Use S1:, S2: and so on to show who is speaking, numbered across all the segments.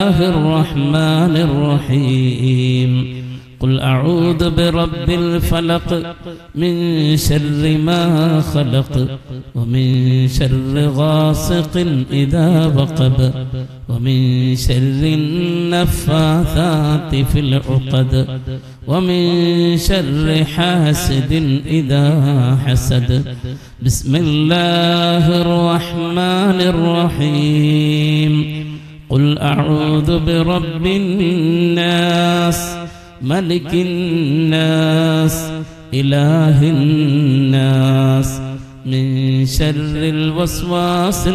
S1: الرحمن الرحيم قل أعوذ برب الفلق من شر ما خلق ومن شر غاسق إذا وقب ومن شر النفاثات في العقد ومن شر حاسد إذا حسد بسم الله الرحمن الرحيم قل أعوذ برب الناس ملك الناس إله الناس من شر الوسواس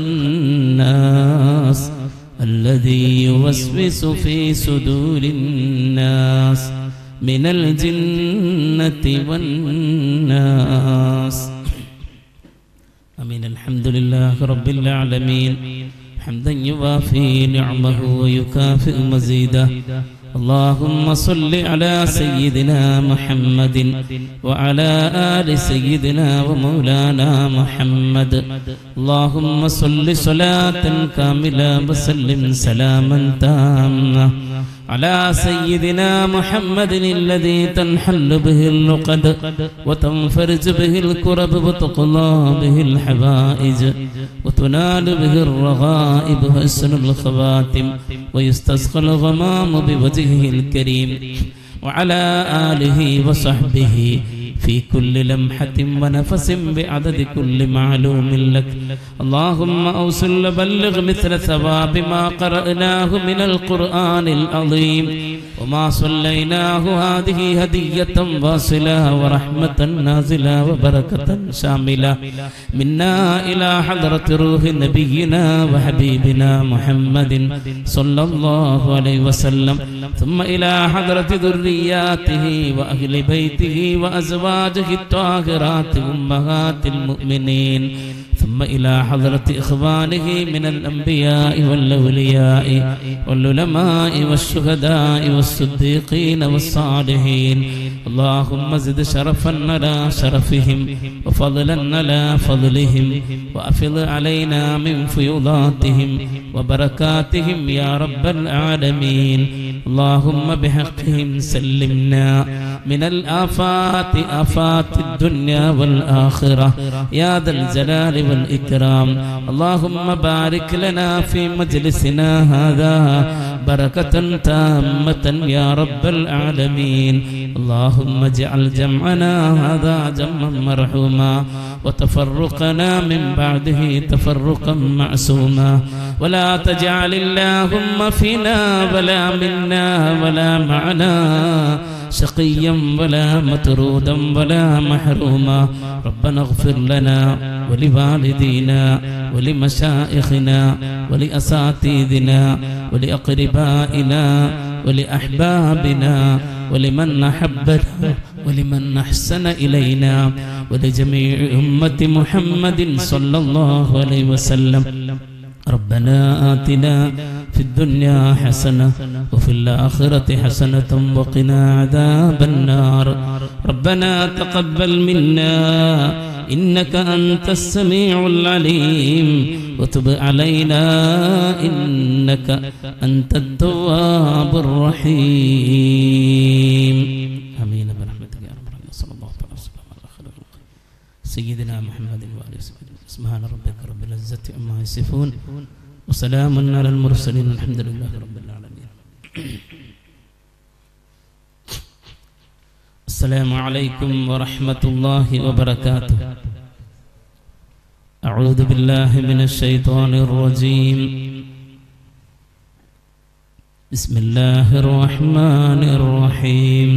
S1: الخناس الذي يوسوس في صدور الناس من الجنة والناس أمين الحمد لله رب العالمين حمدا يوافي نعمه ويكافئ مزيده اللهم صل على سيدنا محمد وعلى آل سيدنا ومولانا محمد اللهم صل صلاة كاملة وسلم سلاما تاما على سيدنا محمد الذي تنحل به اللقد وتنفرج به الكرب وتقضى به الحوائج وتنال به الرغائب وحسن الخواتم ويستسقى الغمام بوجهه الكريم وعلى آله وصحبه في كل لمحة ونفس بعدد كل معلوم لك اللهم أوصل وبلغ مثل ثواب ما قرأناه من القرآن العظيم وما صليناه هذه هدية واصلة ورحمة نازلة وبركة شاملة منا إلى حضرة روح نبينا وحبيبنا محمد صلى الله عليه وسلم ثم إلى حضرة ذرياته وأهل بيته وأزواجه الطاهرات أمهات المؤمنين ثم إلى حضرة إخوانه من الأنبياء والأولياء والعلماء والشهداء والصديقين والصالحين اللهم زد شرفا على شرفهم وفضلا على فضلهم وأفض علينا من فيوضاتهم وبركاتهم يا رب العالمين اللهم بحقهم سلمنا من الآفات آفات الدنيا والآخرة يا ذا الجلال والإكرام اللهم بارك لنا في مجلسنا هذا بركة تامة يا رب العالمين اللهم اجعل جمعنا هذا جمعا مرحوما وتفرقنا من بعده تفرقا معصوما ولا تجعل اللهم فينا ولا منا ولا معنا شقيا ولا مطرودا ولا محروما ربنا اغفر لنا ولوالدينا ولمشائخنا ولأساتذنا ولأقربائنا ولأحبابنا ولمن أحبنا ولمن أحسن إلينا ولجميع أمة محمد صلى الله عليه وسلم ربنا آتنا في الدنيا حسنة وفي الآخرة حسنة وقنا عذاب النار ربنا تقبل منا إنك أنت السميع العليم وتب علينا إنك أنت التواب الرحيم آمين برحمتك يا رب العالمين صلى الله عليه وسلم على خير خلق سيدنا محمد وآله وصحبه سبحان ربك رب العزة عما يصفون وسلام على المرسلين الحمد لله رب العالمين السلام عليكم ورحمة الله وبركاته أعوذ بالله من الشيطان الرجيم بسم الله الرحمن الرحيم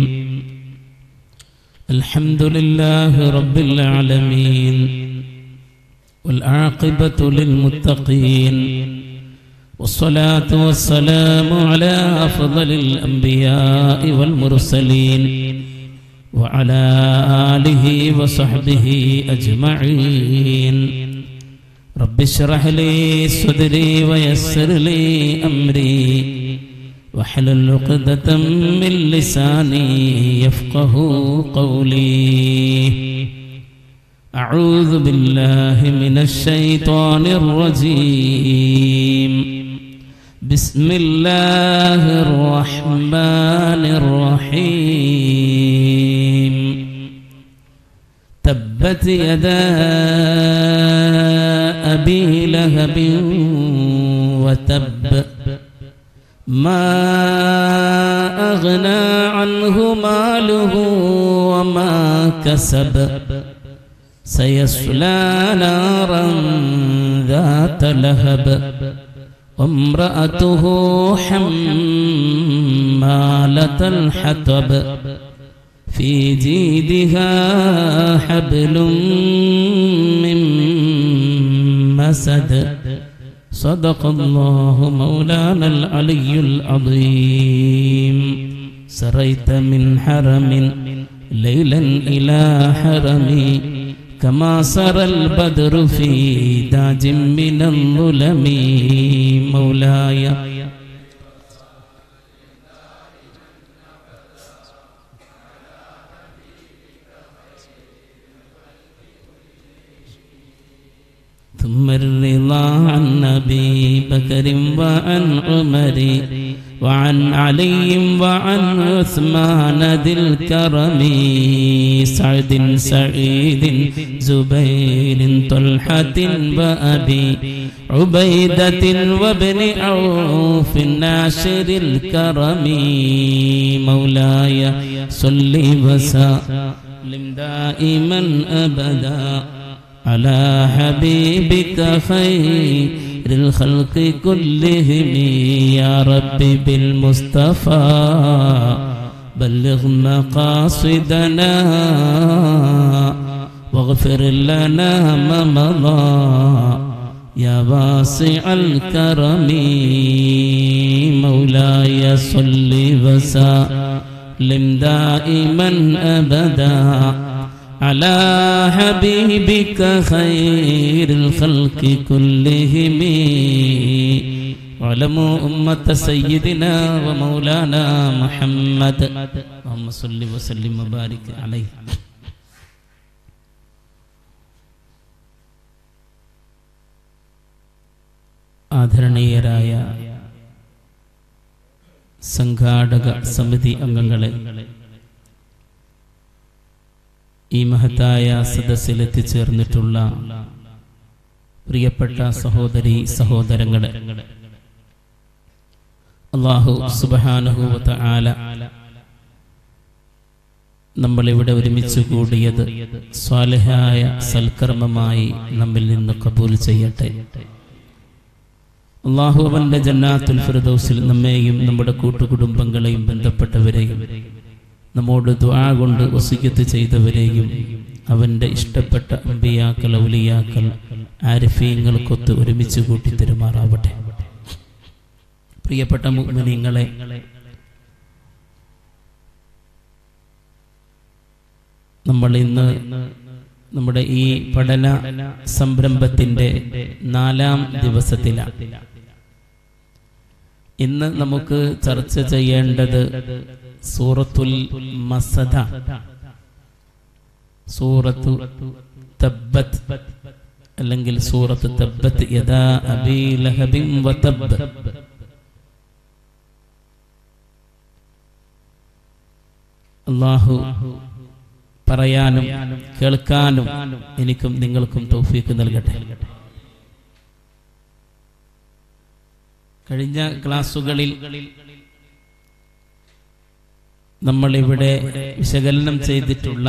S1: الحمد لله رب العالمين والعاقبة للمتقين والصلاة والسلام على أفضل الأنبياء والمرسلين وعلى آله وصحبه أجمعين رب اشرح لي صدري ويسر لي أمري واحلل عقدة من لساني يفقه قولي أعوذ بالله من الشيطان الرجيم بسم الله الرحمن الرحيم تبت يدا أبي لهب وتب ما أغنى عنه ماله وما كسب سيصلى نارا ذات لهب وامرأته حمالة الحطب في جيدها حبل من مسد صدق الله مولانا العلي العظيم سريت من حرم ليلا إلى حرمي كما سرى البدر في تاج من الظلم مولاي ثم الرضا عن أبي بكر وعن عمر وعن علي وعن عثمان ذي الكرم سعد سعيد زبير طلحة وأبي عبيدة وابن عوف ناشر الكرم مولاي صل وسلم دائما أبدا على حبيبك خير الخلق كلهم يا رب بالمصطفى بلغ مقاصدنا واغفر لنا ما مضى يا واسع الكرم مولاي صل وسلم دائما ابدا على حبيبك خير الخلق كلهم واعلموا أمة سيدنا ومولانا محمد اللهم صل وسلم وبارك عليه ആദരണീയരായ സംഘാടക സമിതി അംഗങ്ങളെ ഈ മഹത്തായ സദസ്സിൽ എത്തിച്ചേർന്നിട്ടുള്ള പ്രിയപ്പെട്ട സഹോദരി സഹോദരങ്ങളെ അള്ളാഹു സുബാനുഭൂവത്ത ആല നമ്മളിവിടെ ഒരുമിച്ച് കൂടിയത് സ്വാലഹായ സൽക്കർമ്മമായി നമ്മിൽ നിന്ന് കബൂൽ ചെയ്യട്ടെ അള്ളാഹു അവന്റെ ജന്നാത്തുൽ ഫിറദൗസിൽ നമ്മെയും നമ്മുടെ കൂട്ടുകുടുംബങ്ങളെയും ബന്ധപ്പെട്ടവരെയും നമ്മോട് ദ്വാ കൊണ്ട് വസിക്കത്ത് ചെയ്തവരെയും അവന്റെ ഇഷ്ടപ്പെട്ട അമ്പിയാക്കൾ ഔലിയാക്കൾ ആരിഫീങ്ങൾക്കൊത്ത് ഒരുമിച്ച് കൂട്ടി തെരുമാറാവട്ടെ പ്രിയപ്പെട്ട മുഗ്മിനിങ്ങളെ നമ്മൾ ഇന്ന് നമ്മുടെ ഈ പഠന സംരംഭത്തിന്റെ നാലാം ദിവസത്തിലാണ് ഇന്ന് നമുക്ക് ചർച്ച ചെയ്യേണ്ടത് സൂറത്തുൽ മസദ സൂറത്തു തബ്ബത്ത് അല്ലെങ്കിൽ സൂറത്ത് തബ്ബത്ത് യദാ അബീ ലഹബിൻ വതബ്ബ് അല്ലാഹു പറയാനും കേൾക്കാനും എനിക്കും നിങ്ങൾക്കും തൗഫീക്ക് നൽകട്ടെ കഴിഞ്ഞ ക്ലാസ്സുകളിൽ നമ്മൾ ഇവിടെ വിശകലനം ചെയ്തിട്ടുള്ള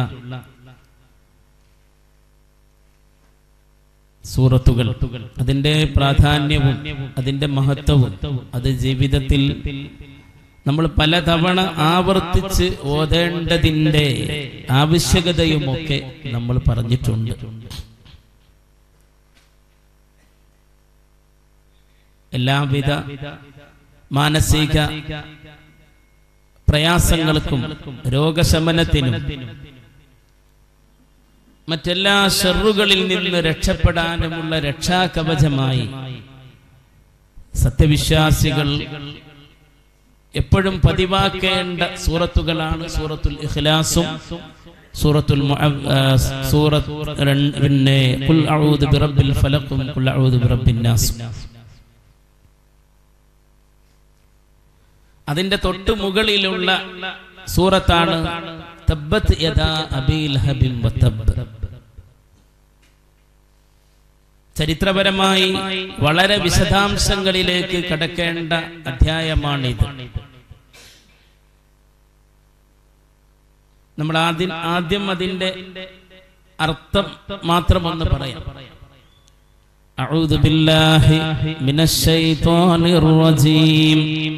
S1: സൂറത്തുകൾ അതിന്റെ പ്രാധാന്യവും അതിന്റെ മഹത്വവും അത് ജീവിതത്തിൽ നമ്മൾ പലതവണ ആവർത്തിച്ച് ഓതേണ്ടതിൻ്റെ ആവശ്യകതയുമൊക്കെ നമ്മൾ പറഞ്ഞിട്ടുണ്ട് എല്ലാവിധ മാനസിക പ്രയാസങ്ങൾക്കും രോഗശമനത്തിനും മറ്റെല്ലാ ഷെറുകളിൽ നിന്ന് രക്ഷപ്പെടാനുമുള്ള രക്ഷാകവചമായി സത്യവിശ്വാസികൾ എപ്പോഴും പതിവാക്കേണ്ട സൂറത്തുകളാണ് സൂറത്തുൽ ഇഖ്ലാസും സൂറത്തുൽ മുഅ- ആ, സൂറത്ത് രണ്ട് പിന്നെ ഖുൽ അഊദു ബിറബ്ബിൽ ഫലഖും ഖുൽ അഊദു ബിറബ്ബിൻ നാസും അതിന്റെ തൊട്ടു മുകളിലുള്ള സൂറത്താണ് തബ്ബത്ത് യദാ അബീ ലഹബിൻ വതബ്ബ് ചരിത്രപരമായി വളരെ വിശദാംശങ്ങളിലേക്ക് കടക്കേണ്ട അധ്യായമാണിത് നമ്മൾ ആദ്യം ആദ്യം അതിന്റെ അർത്ഥം മാത്രം ഒന്ന് പറയാം أعوذ بالله من الشيطان الرجيم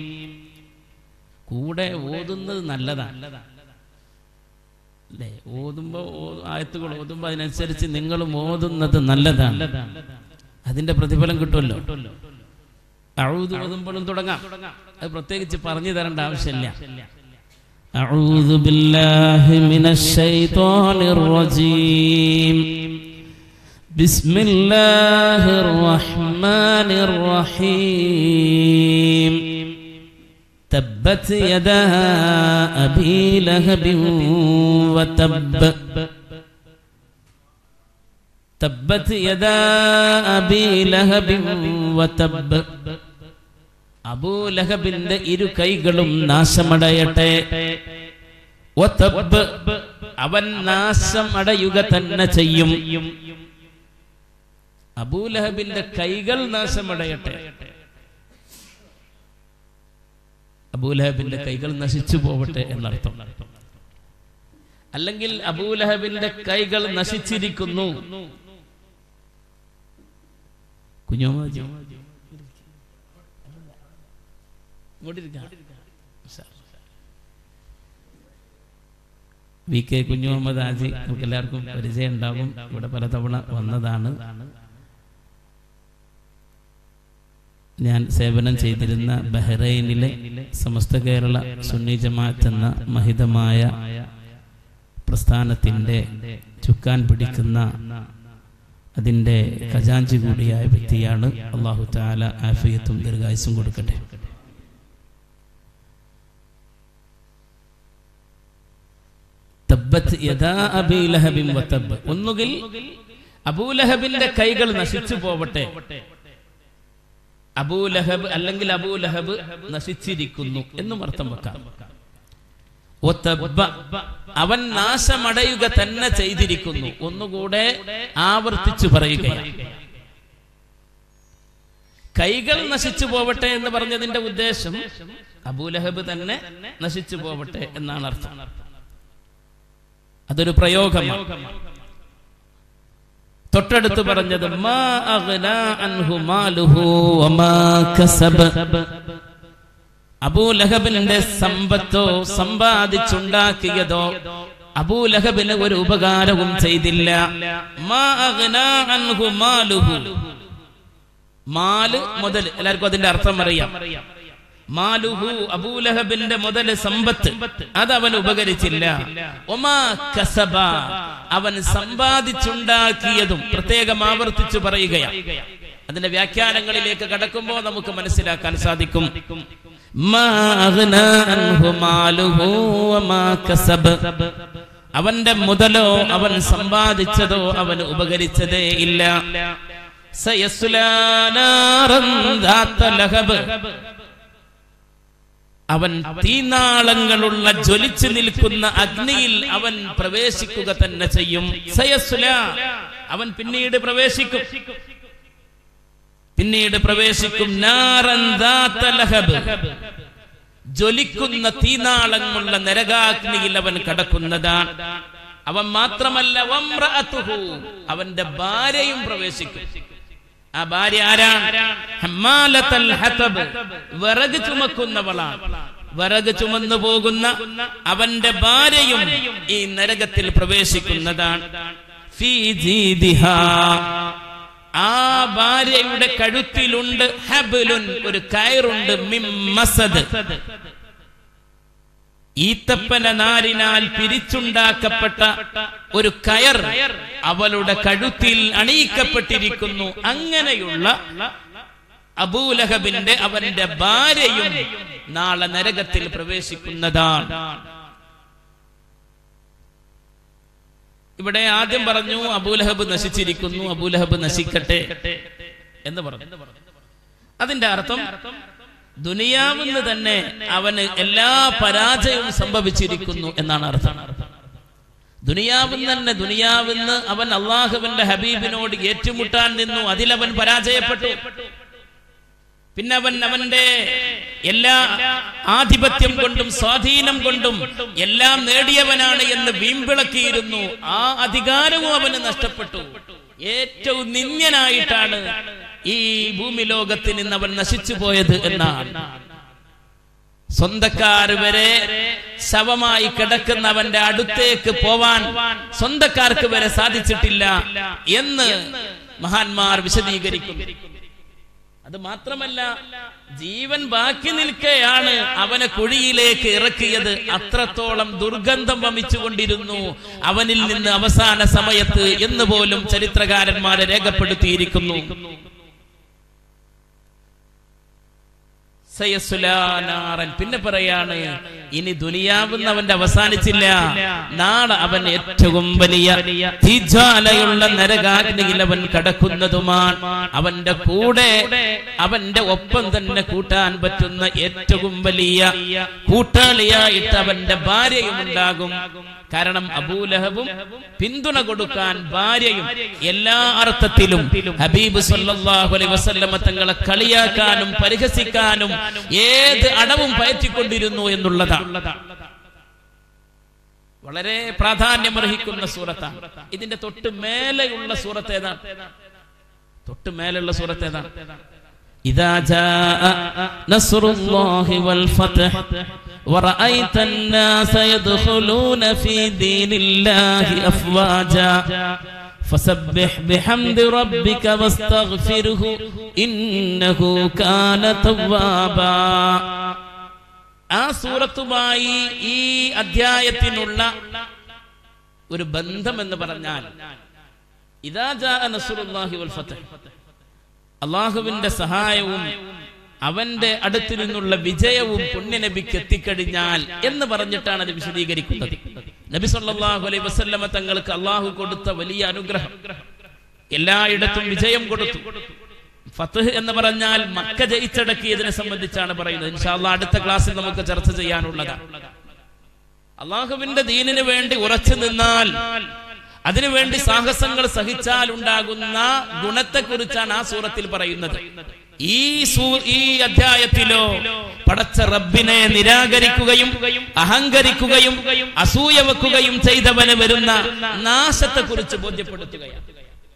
S1: കൂടെ ഓതുന്നത് നല്ലതാണ് അല്ലേ ഓതുമ്പോ ഓ- ആയത്തുകൾ ഓതുമ്പോ അതിനനുസരിച്ച് നിങ്ങളും ഓതുന്നത് നല്ലതാണ് അതിന്റെ പ്രതിഫലം കിട്ടുമല്ലോ അഴുത് ഓതുമ്പോഴും തുടങ്ങാം അത് പ്രത്യേകിച്ച് പറഞ്ഞു തരേണ്ട ആവശ്യമില്ല أعوذ بالله من الشيطان الرجيم بسم الله الرحمن الرحيم تبت يدا أبي لهب وتب تبت يدا أبي لهب وتب അബൂലഹബിന്റെ ഇരു കൈകളും നാശമടയട്ടെ വതബ്ബ്. അവൻ നാശം അടയുക തന്നെ ചെയ്യും അബൂലഹബിന്റെ കൈകൾ നാശമടയട്ടെ അബൂലഹബിന്റെ കൈകൾ നശിച്ചു പോവട്ടെ എന്നർത്ഥം അല്ലെങ്കിൽ അബൂലഹബിന്റെ കൈകൾ നശിച്ചിരിക്കുന്നു കുഞ്ഞോമാജി ഇങ്ങോട്ടിരിക്കാം വി കെ കുഞ്ഞു മുഹമ്മദ് ആജി നമുക്ക് എല്ലാവർക്കും പരിചയം ഉണ്ടാകും ഇവിടെ പലതവണ വന്നതാണ് ഞാൻ സേവനം ചെയ്തിരുന്ന ബഹ്റൈനിലെ സമസ്ത കേരള സുന്നി ജമാഅത്ത് എന്ന മഹിതമായ പ്രസ്ഥാനത്തിൻ്റെ ചുക്കാൻ പിടിക്കുന്ന അതിൻ്റെ ഖജാഞ്ചി കൂടിയായ വ്യക്തിയാണ് അള്ളാഹു താല ആഫിയത്തും ദീർഘായുസും കൊടുക്കട്ടെ തബ്ബത്ത് യദാ അബീ ലഹബിൻ വതബ്ബ്. ഒന്നുകിൽ അബൂലഹബിന്റെ കൈകൾ നശിച്ചു പോവട്ടെ അബൂലഹബ് അല്ലെങ്കിൽ അബൂലഹബ് നശിച്ചിരിക്കുന്നു എന്നും അർത്ഥം വെക്കാം വതബ്ബ. അവൻ നാശമടയുക തന്നെ ചെയ്തിരിക്കുന്നു ഒന്നുകൂടെ ആവർത്തിച്ചു പറയുകയാണ് കൈകൾ നശിച്ചു പോവട്ടെ എന്ന് പറഞ്ഞതിന്റെ ഉദ്ദേശം അബൂലഹബ് തന്നെ നശിച്ചു പോവട്ടെ എന്നാണ് അർത്ഥം അതൊരു പ്രയോഗമാണ് തൊട്ടടുത്ത് പറഞ്ഞത് മാ അഗ്നാ അൻഹു മാലുഹു വമാ കസബ് അബൂലഹബിന്റെ സമ്പത്തോ സമ്പാദിച്ചുണ്ടാക്കിയതോ അബൂലഹബിന് ഒരു ഉപകാരവും ചെയ്തില്ല മാ അഗ്നാ അൻഹു മാലുഹു മാല് മുതൽ എല്ലാവർക്കും അതിന്റെ അർത്ഥം അറിയാം മാലുഹു അബൂലഹബിന്റെ മുതൽ സമ്പത്ത് അത് അവൻ ഉപകരിച്ചില്ല ഒമാ കസബ അവൻ സമ്പാദിച്ചുണ്ടാക്കിയതും പ്രത്യേകം ആവർത്തിച്ചു പറയുകയാണ് അതിന്റെ വ്യാഖ്യാനങ്ങളിലേക്ക് കടക്കുമ്പോൾ നമുക്ക് മനസ്സിലാക്കാൻ സാധിക്കും മാ അഗ്നാ അൻഹു മാലുഹു വമാ കസബ്. അവന്റെ മുതലോ അവൻ സമ്പാദിച്ചതോ അവന് ഉപകരിച്ചതേ ഇല്ല സയസ്ലാ നാറൻ ذات ലഹബ്. അവൻ തീനാളങ്ങളുള്ള ജ്വലിച്ചു നിൽക്കുന്ന അഗ്നിയിൽ അവൻ പ്രവേശിക്കുക തന്നെ ചെയ്യും സയസ്ല അവൻ പിന്നീട് പ്രവേശിക്കും പിന്നീട് പ്രവേശിക്കും നാറൻ ذات ലഹബ്. ജ്വലിക്കുന്ന തീനാളങ്ങളുള്ള നരകാഗ്നിയിൽ അവൻ കടക്കുന്നതാണ് അവൻ മാത്രമല്ല വമ്രഅതുഹു. അവന്റെ ഭാര്യയും പ്രവേശിക്കും ആ ഭാര്യ ആരാണ് ഹമ്മാലത്തൽ ഹതബ്. വിറക് ചുമക്കുന്നവളാണ് വിറക് ചുമന്നു പോകുന്ന അവന്റെ ഭാര്യയും ഈ നരകത്തിൽ പ്രവേശിക്കുന്നതാണ് ഫീ ജീദിഹാ. ആ ഭാര്യയുടെ കഴുത്തിലുണ്ട് ഹബലുൻ ഒരു കയറുണ്ട് മിം മസദ് ഈത്തപ്പന നാരിനാൽ പിരിച്ചുണ്ടാക്കപ്പെട്ട ഒരു കയർ അവളുടെ കഴുത്തിൽ അണിയിക്കപ്പെട്ടിരിക്കുന്നു അങ്ങനെയുള്ള അബൂലഹബിന്റെ അവന്റെ ഭാര്യയും നാളെ നരകത്തിൽ പ്രവേശിക്കുന്നതാണ് ഇവിടെ ആദ്യം പറഞ്ഞു അബൂലഹബ് നശിച്ചിരിക്കുന്നു അബൂലഹബ് നശിക്കട്ടെ എന്ന് പറഞ്ഞു അതിന്റെ അർത്ഥം ദുനിയാവിന്ന് തന്നെ അവന് എല്ലാ പരാജയവും സംഭവിച്ചിരിക്കുന്നു എന്നാണ് അർത്ഥം ദുനിയാവിന്ന് തന്നെ ദുനിയാവിന്ന് അവൻ അള്ളാഹുവിന്റെ ഹബീബിനോട് ഏറ്റുമുട്ടാൻ നിന്നു അതിലവൻ പരാജയപ്പെട്ടു പിന്നെ അവൻ അവന്റെ എല്ലാ ആധിപത്യം കൊണ്ടും സ്വാധീനം കൊണ്ടും എല്ലാം നേടിയവനാണ് എന്ന് വീമ്പിളക്കിയിരുന്നു ആ അധികാരവും അവന് നഷ്ടപ്പെട്ടു ഏറ്റവും നിന്യനായിട്ടാണ് ഈ ഭൂമി ലോകത്തിൽ നിന്ന് അവൻ നശിച്ചു പോയത് എന്നാണ് സ്വന്തക്കാർ വരെ ശവമായി കിടക്കുന്നവന്റെ അടുത്തേക്ക് പോവാൻ സ്വന്തക്കാർക്ക് വരെ സാധിച്ചിട്ടില്ല എന്ന് മഹാന്മാർ വിശദീകരിക്കും അത് മാത്രമല്ല ജീവൻ ബാക്കി നിൽക്കെയാണ് അവനെ കുഴിയിലേക്ക് ഇറക്കിയത് അത്രത്തോളം ദുർഗന്ധം വമിച്ചുകൊണ്ടിരുന്നു അവനിൽ നിന്ന് അവസാന സമയത്ത് എന്ന് പോലും ചരിത്രകാരന്മാരെ രേഖപ്പെടുത്തിയിരിക്കുന്നു സയസുലാനാറൻ പിന്നെ പറയാണ് ഇനി ദുനിയാവുന്ന അവന്റെ അവസാനിച്ചില്ല നാളെ അവൻ ഏറ്റവും വലിയ തീജ്വാലയുള്ള നരകാഗ്നിയിൽ അവൻ കടക്കുന്നതുമാണ് അവന്റെ കൂടെ അവന്റെ ഒപ്പം തന്നെ കൂട്ടാൻ പറ്റുന്ന ഏറ്റവും വലിയ കൂട്ടാളിയായിട്ട് അവന്റെ ഭാര്യയും ഉണ്ടാകും കാരണം അബൂലഹബും പിന്തുണ കൊടുക്കാൻ ഭാര്യയും എല്ലാ അർത്ഥത്തിലും ഹബീബ് സല്ലല്ലാഹു അലൈഹി വസല്ലമ തങ്ങളെ കളിയാക്കാനും പരിഹസിക്കാനും ഏത് അടവും പയറ്റിക്കൊണ്ടിരുന്നു എന്നുള്ളതാണ് വളരെ പ്രാധാന്യമർഹിക്കുന്ന സൂറത്താണ് ഇതിന്റെ തൊട്ട് മേലെയുള്ള സൂറത്ത് ഏതാണ് തൊട്ട് മേലുള്ള സൂറത്ത് ഏതാണ് إذا جاء نصر الله والفتح ورأيت الناس يدخلون في دين الله أفواجا فسبح بحمد ربك واستغفره إنه كان توابا ആ സൂറത്തുമായി ഈ അധ്യായത്തിനുള്ള ഒരു ബന്ധം എന്ന് പറഞ്ഞാൽ ഇതാ ജാ നസുറുല്ലാഹി വൽ ഫതഹ് അള്ളാഹുവിന്റെ സഹായവും അവന്റെ അടുത്തു നിന്നുള്ള വിജയവും പുണ്യനബിക്ക് എത്തിക്കഴിഞ്ഞാൽ എന്ന് പറഞ്ഞിട്ടാണ് അത് വിശദീകരിക്കുന്നത് നബി സല്ലല്ലാഹു അലൈഹി വസല്ലമ തങ്ങൾക്ക് അള്ളാഹു കൊടുത്ത വലിയ അനുഗ്രഹം എല്ലായിടത്തും വിജയം കൊടുത്തു ഫത്ഹ് എന്ന് പറഞ്ഞാൽ മക്ക ജയിച്ചടക്കിയതിനെ സംബന്ധിച്ചാണ് പറയുന്നത് ഇൻഷാല്ല അടുത്ത ക്ലാസ്സിൽ നമുക്ക് ചർച്ച ചെയ്യാനുള്ളതാണ് അള്ളാഹുവിന്റെ ദീനിന് വേണ്ടി ഉറച്ചു നിന്നാൽ അതിനുവേണ്ടി സാഹസങ്ങൾ സഹിച്ചാൽ ഉണ്ടാകുന്ന ഗുണത്തെക്കുറിച്ചാണ് ആ സൂറത്തിൽ പറയുന്നത് ഈ ഈ അധ്യായത്തിലോ പടച്ച റബ്ബിനെ നിരാകരിക്കുകയും അഹങ്കരിക്കുകയും അസൂയ വെക്കുകയും ചെയ്തവന് വരുന്ന നാശത്തെക്കുറിച്ച് ബോധ്യപ്പെടുത്തുകയാണ്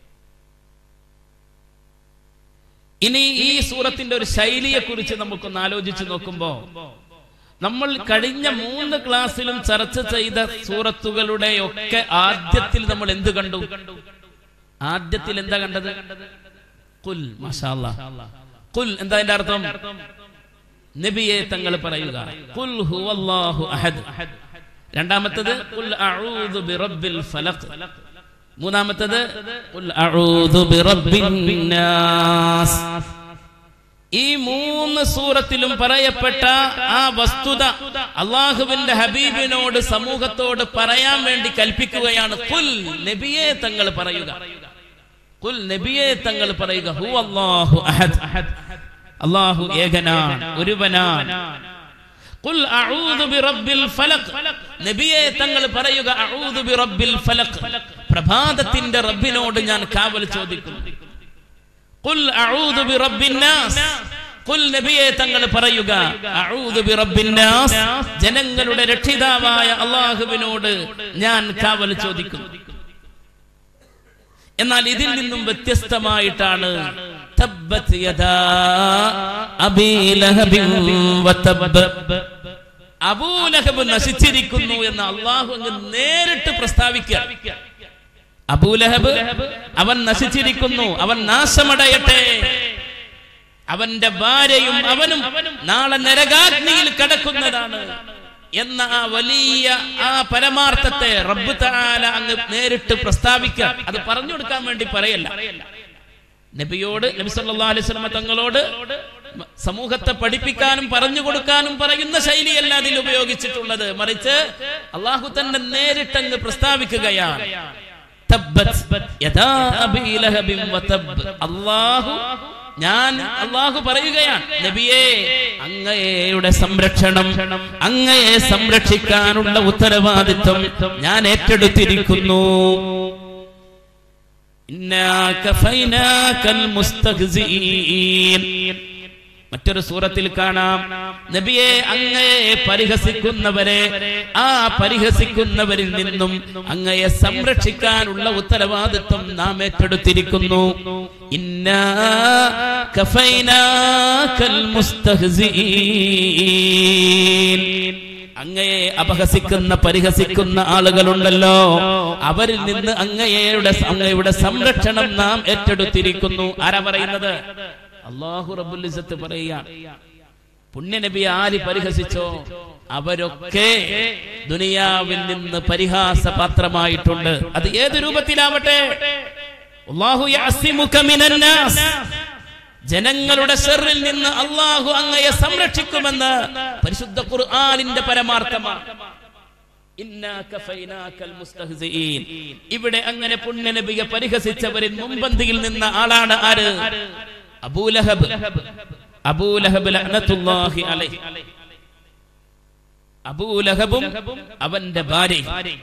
S1: ഇനി ഈ സൂറത്തിന്റെ ഒരു ശൈലിയെ കുറിച്ച് നമുക്കൊന്ന് ആലോചിച്ച് നോക്കുമ്പോ നമ്മൾ കഴിഞ്ഞ മൂന്ന് ക്ലാസ്സിലും ചർച്ച ചെയ്ത സൂറത്തുകളുടെ ഒക്കെ ആദ്യത്തിൽ നമ്മൾ എന്ത് കണ്ടു ആദ്യത്തിൽ എന്താ കണ്ടത് കുൽ മഷാല്ല കുൽ എന്താ അതിന്റെ അർത്ഥം നബിയെ തങ്ങൾ പറയുക കുൽ ഹുവല്ലാഹു അഹദ് രണ്ടാമത്തത് കുൽ അഊദു ബിറബ്ബിൽ ഫലഖ് മൂന്നാമത്തത് കുൽ അഊദു ബിറബ്ബിൻ നാസ് ഈ മൂന്ന് സൂറത്തിലും പറയപ്പെട്ട ആ വസ്തുത അള്ളാഹുവിന്റെ ഹബീബിനോട് സമൂഹത്തോട് പറയാൻ വേണ്ടി കൽപ്പിക്കുകയാണ് കുൽ നബിയെ തങ്ങൾ പറയുക കുൽ നബിയെ തങ്ങൾ പറയുക ഹു അല്ലാഹു അഹദ് അള്ളാഹു ഏകനാണ് ഒരുവനാണ് ഖുൽ അഊദു ബിറബ്ബിൽ ഫലഖ് നബിയെ തങ്ങൾ പറയുക അഊദു ബിറബ്ബിൽ ഫലഖ് പ്രഭാതത്തിന്റെ റബ്ബിനോട് ഞാൻ കാവൽ ചോദിക്കുന്നു ഖുൽ അഊദു ബിറബ്ബിൻ നാസ് ഖുൽ നബിയെ തങ്ങൾ പറയുക അഊദു ബിറബ്ബിൻ നാസ് ജനങ്ങളുടെ രക്ഷിതാവായ അല്ലാഹുവിനോട് ഞാൻ കാവൽ ചോദിക്കുന്നു എന്നാൽ ഇതിൽ നിന്നും വ്യത്യസ്തമായിട്ടാണ് തബ്ബത് യദാ അബീ ലഹബിൻ വതബ്ബ് അബൂലഹബ് നശിച്ചിരിക്കുന്നു എന്ന് അള്ളാഹു അങ്ങ് നേരിട്ട് പ്രസ്താവിക്കുക അബൂലഹബ് അവൻ നശിച്ചിരിക്കുന്നു അവൻ നാശമടയട്ടെ അവന്റെ ഭാര്യയും അവനും നാളെ നരകാഗ്നിയിൽ കിടക്കുന്നതാണ് എന്ന ആ വലിയ ആ പരമാർത്ഥത്തെ റബ്ബ് താല അങ്ങ് നേരിട്ട് പ്രസ്താവിക്കുക അത് പറഞ്ഞു കൊടുക്കാൻ വേണ്ടി പറയല്ല നബിയോട് നബി സല്ലല്ലാഹു അലൈഹി വസല്ലം തങ്ങളോട് സമൂഹത്തെ പഠിപ്പിക്കാനും പറഞ്ഞു കൊടുക്കാനും പറയുന്ന ശൈലിയല്ല അതിൽ ഉപയോഗിച്ചിട്ടുള്ളത് മറിച്ച് അള്ളാഹു തന്നെ നേരിട്ടങ്ങ് പ്രസ്താവിക്കുകയാണ് തബ്ബത് യദാ അബീ ലഹബിൻ വതബ്. അല്ലാഹു ഞാൻ അള്ളാഹു പറയുകയാണ് നബിയെ അങ്ങയുടെ സംരക്ഷണം അങ്ങയെ സംരക്ഷിക്കാനുള്ള ഉത്തരവാദിത്വം ഞാൻ ഏറ്റെടുത്തിരിക്കുന്നു ഇന്നാ കഫൈനാക്കൽ മുസ്തഹ്സിഈൻ. മറ്റൊരു സൂറത്തിൽ കാണാം നബിയെ അങ്ങയെ പരിഹസിക്കുന്നവരെ ആ പരിഹസിക്കുന്നവരിൽ നിന്നും അങ്ങയെ സംരക്ഷിക്കാനുള്ള ഉത്തരവാദിത്വം നാം ഏറ്റെടുത്തിരിക്കുന്നു ഇന്നാ കഫൈനാക്കൽ മുസ്തഹ്സിഈൻ. അങ്ങയെ അപഹസിക്കുന്ന പരിഹസിക്കുന്ന ആളുകളുണ്ടല്ലോ അവരിൽ നിന്ന് അങ്ങയുടെ അങ്ങയുടെ സംരക്ഷണം നാം ഏറ്റെടുത്തിരിക്കുന്നു ആരാ പറയുന്നത് അള്ളാഹു റബുലിസത്ത് പറയുകയാണ് പുണ്യനബി ആര് പരിഹസിച്ചോ അവരൊക്കെ ദുനിയാവിൽ നിന്ന് പരിഹാസ പാത്രമായിട്ടുണ്ട് അത് ഏത് രൂപത്തിലാവട്ടെ അല്ലാഹു യഅസിമുക മിനന്നാസ്. ജനങ്ങളുടെ ഷെറിൽ നിന്ന് അള്ളാഹു അങ്ങയെ സംരക്ഷിക്കുമെന്ന് പരിശുദ്ധ ഖുർആനിന്റെ പരമാർത്ഥമാണ് ഇന്നാ കഫൈനാക്കൽ മുസ്തഹ്സിഈൻ. ഇവിടെ അങ്ങനെ പുണ്യനബിയെ പരിഹസിച്ചവരിൽ മുമ്പന്തിയിൽ നിന്ന ആളാണ് ആര് അബൂലഹബ് അബൂലഹബ് ലഅനത്തുല്ലാഹി അലൈഹി അബൂലഹബും അവന്റെ ഭാര്യ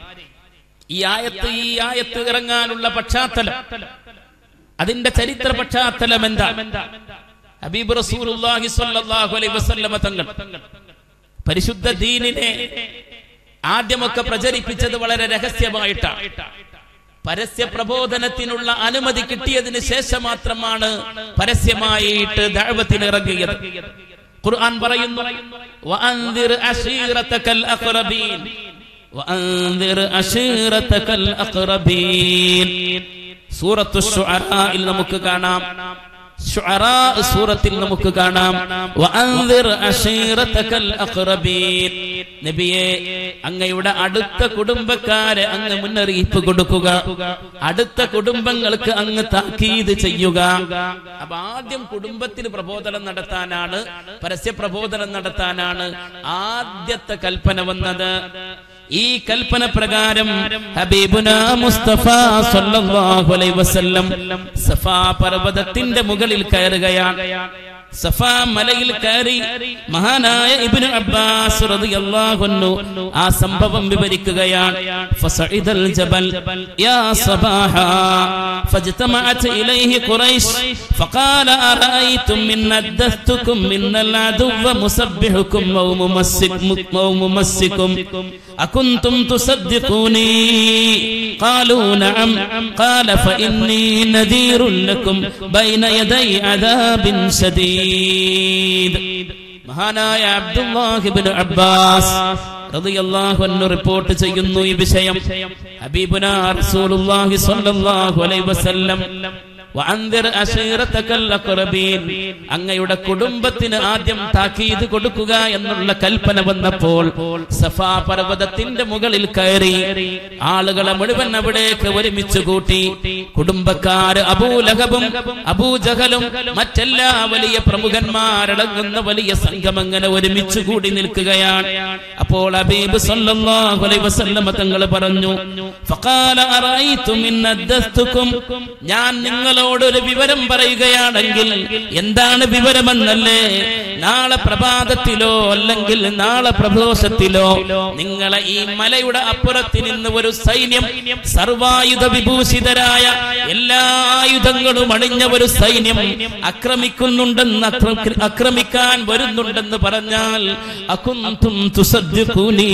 S1: ഈ ആയത്ത് ഈ ആയത്ത് ഇറങ്ങാനുള്ള പശ്ചാത്തലം അതിന്റെ ചരിത്ര പശ്ചാത്തലം എന്താ ഹബീബ് റസൂലുള്ളാഹി സ്വല്ലല്ലാഹു അലൈഹി വസല്ലമ തങ്ങൾ പരിശുദ്ധ ദീനിനെ ആദ്യമൊക്കെ പ്രചരിപ്പിച്ചത് വളരെ രഹസ്യമായിട്ടാണ് പരസ്യ പ്രബോധനത്തിനുള്ള അനുമതി കിട്ടിയതിന് ശേഷം മാത്രമാണ് പരസ്യമായിട്ട് ദഅവത്തിന് ഇറങ്ങിയത് ഖുർആൻ പറയുന്നു വഅൻദിർ അശീറതകൽ അഖറബീൻ വഅൻദിർ അശീറതകൽ അഖറബീൻ സൂറത്തു ശുഅറായിൽ നമുക്ക് കാണാം ശുഅറാ സൂറത്തിൽ നമുക്ക് കാണാം വഅൻദിർ അശീറതകൽ അഖറബീൻ നബിയെ അങ്ങയുടെ അടുത്ത കുടുംബക്കാരെ അങ്ങ് മുന്നറിയിപ്പ് കൊടുക്കുക അടുത്ത കുടുംബങ്ങൾക്ക് അങ്ങ് താക്കീത് ചെയ്യുക അപ്പൊ ആദ്യം കുടുംബത്തിന് പ്രബോധനം നടത്താനാണ് പരസ്യ പ്രബോധനം നടത്താനാണ് ആദ്യത്തെ കൽപ്പന വന്നത് ഈ കൽപ്പന പ്രകാരം ഹബീബുന മുസ്തഫ സല്ലല്ലാഹു അലൈഹി വസല്ലം സഫാ പർവ്വതത്തിന്റെ മുകളിൽ കയറുകയാണ് സഫാ മലയിൽ കയറി മഹാനായ ഇബ്നു അബ്ബാസ് റളിയല്ലാഹു അൻഹു ആ സംഭവം വിവരിക്കുകയാണ് ഫസഇദൽ ജബൽ യാ സബാഹ فاجتمعت إليه قريش فقال أرأيتم من ندثتكم من العدو مسبحكم أو ممسك أو ممسكم أكنتم تصدقوني قالوا نعم قال فإني نذير لكم بين يدي عذاب شديد മഹാനായ അബ്ദുല്ലാഹിബ്നു അബ്ബാസ് റളിയല്ലാഹു അൻഹു റിപ്പോർട്ട് ചെയ്യുന്നു ഈ വിഷയം ഹബീബുനാ റസൂലുള്ളാഹി സ്വല്ലല്ലാഹു അലൈഹി വസല്ലം വഅൻദിർ അശീറതകൽ അഖറബീൻ അങ്ങയുടെ കുടുംബത്തിന് ആദ്യം താക്കീത് കൊടുക്കുക എന്നുള്ള കൽപ്പന വന്നപ്പോൾ സഫാ പർവ്വതത്തിന്റെ മുകളിൽ കയറി ആളുകളെ മുഴുവൻ അവിടേക്ക് ഒരുമിച്ച് കൂട്ടി കുടുംബക്കാര് അബൂലഹബും അബൂജഹലും മറ്റെല്ലാ വലിയ പ്രമുഖന്മാരടങ്ങുന്ന വലിയ സംഘം അങ്ങനെ ഒരുമിച്ച് കൂടി നിൽക്കുകയാണ് അപ്പോൾ അബീബ് സല്ലല്ലാഹു അലൈഹി വസല്ലമ തങ്ങൾ പറഞ്ഞു ഫഖാല അറഅയ്തും ഇൻ അദ്ദസ്തുക്കും ഞാൻ നിങ്ങളോട് ഒരു വിവരം പറയുകയാണെങ്കിൽ എന്താണ് വിവരമെന്നല്ലേ നാളെ പ്രഭാതത്തിലോ അല്ലെങ്കിൽ നാളെ പ്രദോഷത്തിലോ നിങ്ങളെ ഈ മലയുടെ അപ്പുറത്ത് നിന്ന് ഒരു സൈന്യം സർവായുധ വിഭൂഷിതരായ എല്ലാ ആയുധങ്ങളും അണിഞ്ഞ ഒരു സൈന്യം ആക്രമിക്കുന്നുണ്ടെന്ന് ആക്ര- ആക്രമിക്കാൻ വരുന്നുണ്ടെന്ന് പറഞ്ഞാൽ അകുന്തും തുസദ്ദിഖൂനി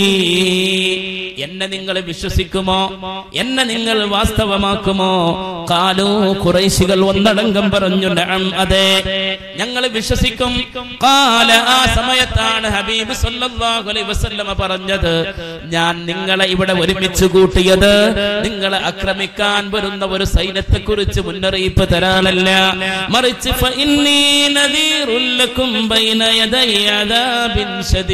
S1: എന്നെ നിങ്ങൾ വിശ്വസിക്കുമോ എന്നെ നിങ്ങൾ വാസ്തവമാക്കുമോ കാലോ കുറേശികൾ ഒന്നടങ്കം പറഞ്ഞു നഅം അതെ ഞങ്ങൾ വിശ്വസിക്കും കാല ആ സമയത്താണ് ഹബീബ് സല്ലല്ലാഹു അലൈഹി വസല്ലമ പറഞ്ഞത് ഞാൻ നിങ്ങളെ ഇവിടെ ഒരുമിച്ച് കൂട്ടിയത് നിങ്ങളെ ആക്രമിക്കാൻ വരുന്ന ഒരു സൈന്യത്തെ കുറിച്ച് മുന്നറിയിപ്പ് തരാനല്ല മറിച്ച് ഫഇന്നീ നദീറുൽ ലക്കും ബൈന യദൈ അദാബിൻ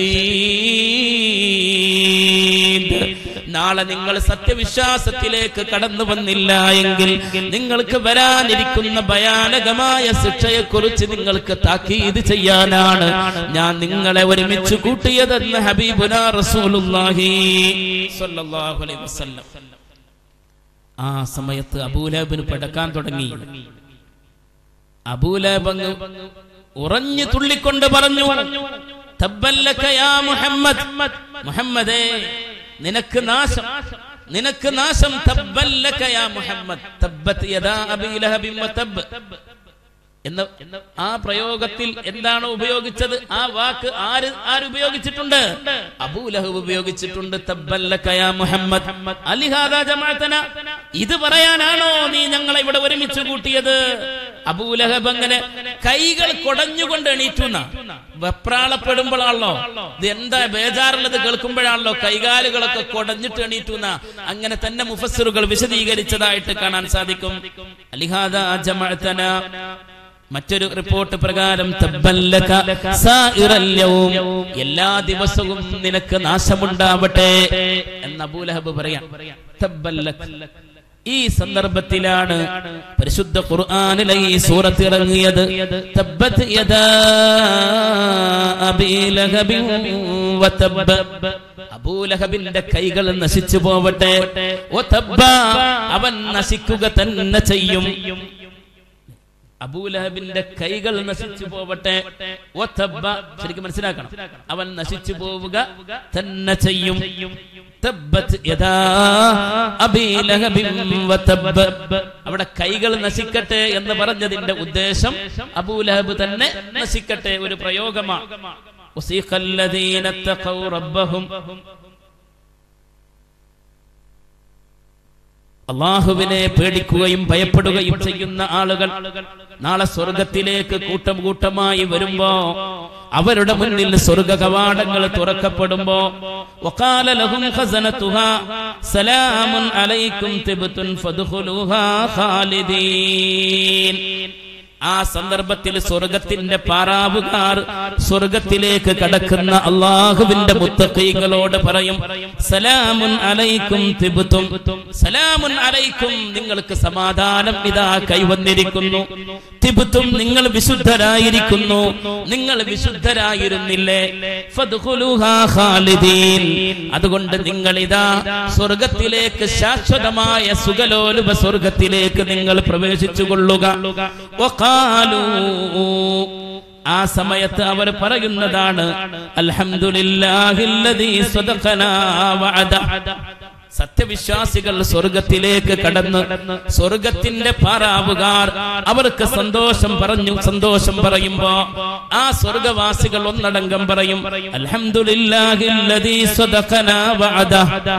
S1: ശദീദ് നാളെ നിങ്ങൾ സത്യവിശ്വാസത്തിലേക്ക് കടന്നു വന്നില്ല എങ്കിൽ നിങ്ങൾക്ക് വരാനിരിക്കുന്ന ഭയാനകമായ ശിക്ഷയെക്കുറിച്ച് നിങ്ങൾക്ക് താക്കീത് ചെയ്യാനാണ് ഞാൻ നിങ്ങളെ ഒരുമിച്ച് കൂട്ടിയതെന്ന് ഹബീബുന റസൂലുള്ളാഹി സ്വല്ലല്ലാഹു അലൈഹി വസല്ലം ആ സമയത്ത് അബൂലഹബിന് പടക്കാൻ തുടങ്ങി അബൂലബങ് ഉറഞ്ഞു തുള്ളിക്കൊണ്ട് പറഞ്ഞു തബ്ബല്ലക യാ മുഹമ്മദ് മുഹമ്മദേ നിനക്ക് നാശം നിനക്ക് നാശം തബ്ബല്ലക യാ മുഹമ്മദ് തബ്ബത് യദാ അബീ ലഹബിൻ വതബ്ബ് എന്ന ആ പ്രയോഗത്തിൽ എന്താണ് ഉപയോഗിച്ചത് ആ വാക്ക് ആര് ആര് ഉപയോഗിച്ചിട്ടുണ്ട് അബൂലഹബ് ഉപയോഗിച്ചിട്ടുണ്ട് തബ്ബല്ലക യാ മുഹമ്മദ് അലിഹാദാ ജമാഅത്തന ഇത് പറയാനാണോ നീ ഞങ്ങളെ ഇവിടെ ഒരുമിച്ച് കൂട്ടിയത് അബൂലഹബ് അങ്ങനെ കൈകൾ കൊടഞ്ഞുകൊണ്ട് എണീറ്റുന്ന വെപ്രാളപ്പെടുമ്പോഴാണല്ലോ ഇത് എന്താ ബേജാറുള്ളത് കേൾക്കുമ്പോഴാണല്ലോ കൈകാലുകളൊക്കെ കൊടഞ്ഞിട്ട് എണീറ്റുന്ന അങ്ങനെ തന്നെ മുഫസ്സിറുകൾ വിശദീകരിച്ചതായിട്ട് കാണാൻ സാധിക്കും അലിഹാദാ ജമാഅത്തന മറ്റൊരു റിപ്പോർട്ട് പ്രകാരം തബ്ബല്ലക സായിറൽ യൗം. എല്ലാ ദിവസവും നിനക്ക് നാശമുണ്ടാവട്ടെ എന്ന് അബൂലഹബ് പറയാം തബ്ബല്ലക. ഈ സന്ദർഭത്തിലാണ് പരിശുദ്ധ ഖുർആനിലെ ഈ സൂറത്ത് ഇറങ്ങിയത് തബ്ബത് യദാ അബീ ലഹബിൻ വതബ്ബ. അബൂലഹബിന്റെ കൈകൾ നശിച്ചു പോവട്ടെ വതബ്ബ. അവൻ നശിക്കുക തന്നെ ചെയ്യും അബൂലഹബിന്റെ കൈകൾ നശിച്ചു പോവട്ടെ വതബ്ബ. ശരിക്കും മനസ്സിലാക്കണം അവൻ നശിച്ചു പോവുക തന്നെ ചെയ്യും തബ്ബത് യദാ അബീ ലഹബിൻ വതബ്ബ. അവിടെ കൈകൾ നശിക്കട്ടെ എന്ന് പറഞ്ഞതിന്റെ ഉദ്ദേശം അബൂലഹബ് തന്നെ നശിക്കട്ടെ ഒരു പ്രയോഗമാണ് وسيق الذين اتقوا ربهم അള്ളാഹുവിനെ പേടിക്കുകയും ഭയപ്പെടുകയും ചെയ്യുന്ന ആളുകൾ നാളെ സ്വർഗത്തിലേക്ക് കൂട്ടം കൂട്ടമായി വരുമ്പോ അവരുടെ മുന്നിൽ സ്വർഗ കവാടങ്ങൾ തുറക്കപ്പെടുമ്പോ വഖാല ലഹും ഖസനതുഹാ സലാമുൻ അലൈക്കും തിബ്തുൻ ഫദ്ഖുലൂഹാ ഖാലിദീൻ ആ സന്ദർഭത്തിൽ സ്വർഗത്തിന്റെ പാറാവുകാർ സ്വർഗത്തിലേക്ക് കടക്കുന്ന അള്ളാഹുവിന്റെ മുത്തക്കൈകളോട് പറയും സലാമുൻ അലൈക്കും തിബുത്തും സലാമുൻ അലൈക്കും നിങ്ങൾക്ക് സമാധാനം ഇതാ കൈവന്നിരിക്കുന്നു തിബുത്തും നിങ്ങൾ വിശുദ്ധരായിരിക്കുന്നു നിങ്ങൾ വിശുദ്ധരായിരുന്നില്ലേ ഫദ്ഖുലുഹാ ഖാലിദീൻ അതുകൊണ്ട് നിങ്ങൾ ഇതാ സ്വർഗത്തിലേക്ക് ശാശ്വതമായ സുഖലോലുപ സ്വർഗത്തിലേക്ക് നിങ്ങൾ പ്രവേശിച്ചു കൊള്ളുക വഖാലൂ ആ സമയത്ത് അവർ പറയുന്നതാണ് അൽഹംദുലില്ലാഹില്ലദീ സ്വദഖനാ വഅദ സത്യവിശ്വാസികൾ സ്വർഗത്തിലേക്ക് കടന്ന് സ്വർഗത്തിന്റെ പാറാവുകാർ അവർക്ക് സന്തോഷം പറഞ്ഞു സന്തോഷം പറയുമ്പോ ആ സ്വർഗവാസികൾ ഒന്നടങ്കം പറയും അൽഹംദുലില്ലാഹില്ലദീ സ്വദഖനാ വഅദ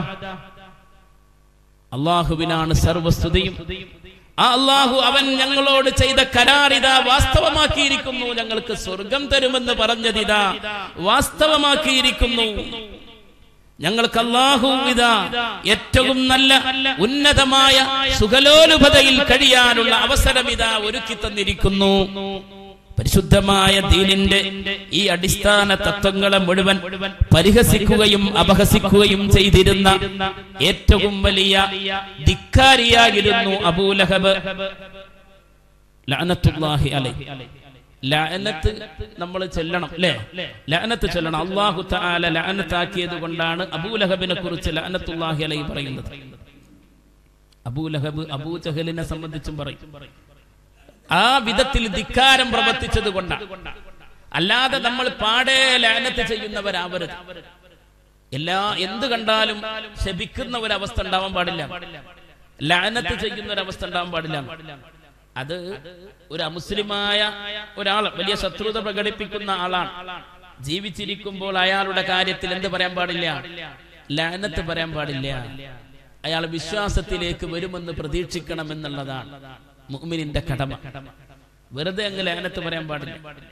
S1: അള്ളാഹുവിനാണ് സർവസ്തുതിയും ആ അള്ളാഹു അവൻ ഞങ്ങളോട് ചെയ്ത കരാറിതാ വാസ്തവമാക്കിയിരിക്കുന്നു ഞങ്ങൾക്ക് സ്വർഗം തരുമെന്ന് പറഞ്ഞതിതാ വാസ്തവമാക്കിയിരിക്കുന്നു ഞങ്ങൾക്ക് അള്ളാഹു ഇതാ ഏറ്റവും നല്ല ഉന്നതമായ സുഖലോലുപതയിൽ കഴിയാനുള്ള അവസരം ഇതാ ഒരുക്കി തന്നിരിക്കുന്നു പരിശുദ്ധമായ ദീനിന്റെ ഈ അടിസ്ഥാന തത്വങ്ങളെ മുഴുവൻ പരിഹസിക്കുകയും അപഹസിക്കുകയും ചെയ്തിരുന്ന ഏറ്റവും വലിയ ധിക്കാരിയായിരുന്നു അബൂലഹബ് ലഅനത്തുല്ലാഹി അലൈഹി ലഅനത്ത് നമ്മൾ ചെല്ലണം അല്ലേ ലഅനത്ത് ചെല്ലണം അള്ളാഹു തആല ലഅനത്താക്കിയത് കൊണ്ടാണ് അബൂലഹബിനെ കുറിച്ച് ലഅനത്തുല്ലാഹി അലൈഹി പറയുന്നത് അബൂലഹബ് അബൂ ജഹലിനെ സംബന്ധിച്ചും പറയും ആ വിധത്തിൽ ധിക്കാരം പ്രവർത്തിച്ചത് കൊണ്ടാണ് അല്ലാതെ നമ്മൾ പാടെ ലാനത്ത് ചെയ്യുന്നവരാവരുത് എല്ലാ എന്ത് കണ്ടാലും ശപിക്കുന്ന ഒരവസ്ഥ ഉണ്ടാവാൻ പാടില്ല ലാനത്ത് ചെയ്യുന്ന ഒരവസ്ഥ ഉണ്ടാവാൻ പാടില്ല അത് ഒരു അമുസ്ലിമായ ഒരാൾ വലിയ ശത്രുത പ്രകടിപ്പിക്കുന്ന ആളാണ് ജീവിച്ചിരിക്കുമ്പോൾ അയാളുടെ കാര്യത്തിൽ എന്ത് പറയാൻ പാടില്ല ലാനത്ത് പറയാൻ പാടില്ല അയാൾ വിശ്വാസത്തിലേക്ക് വരുമെന്ന് പ്രതീക്ഷിക്കണം എന്നുള്ളതാണ് മുഅ്മിനിന്റെ കടമ വെറുതെ അങ്ങ് ലാനത്ത് പറയാൻ പാടില്ല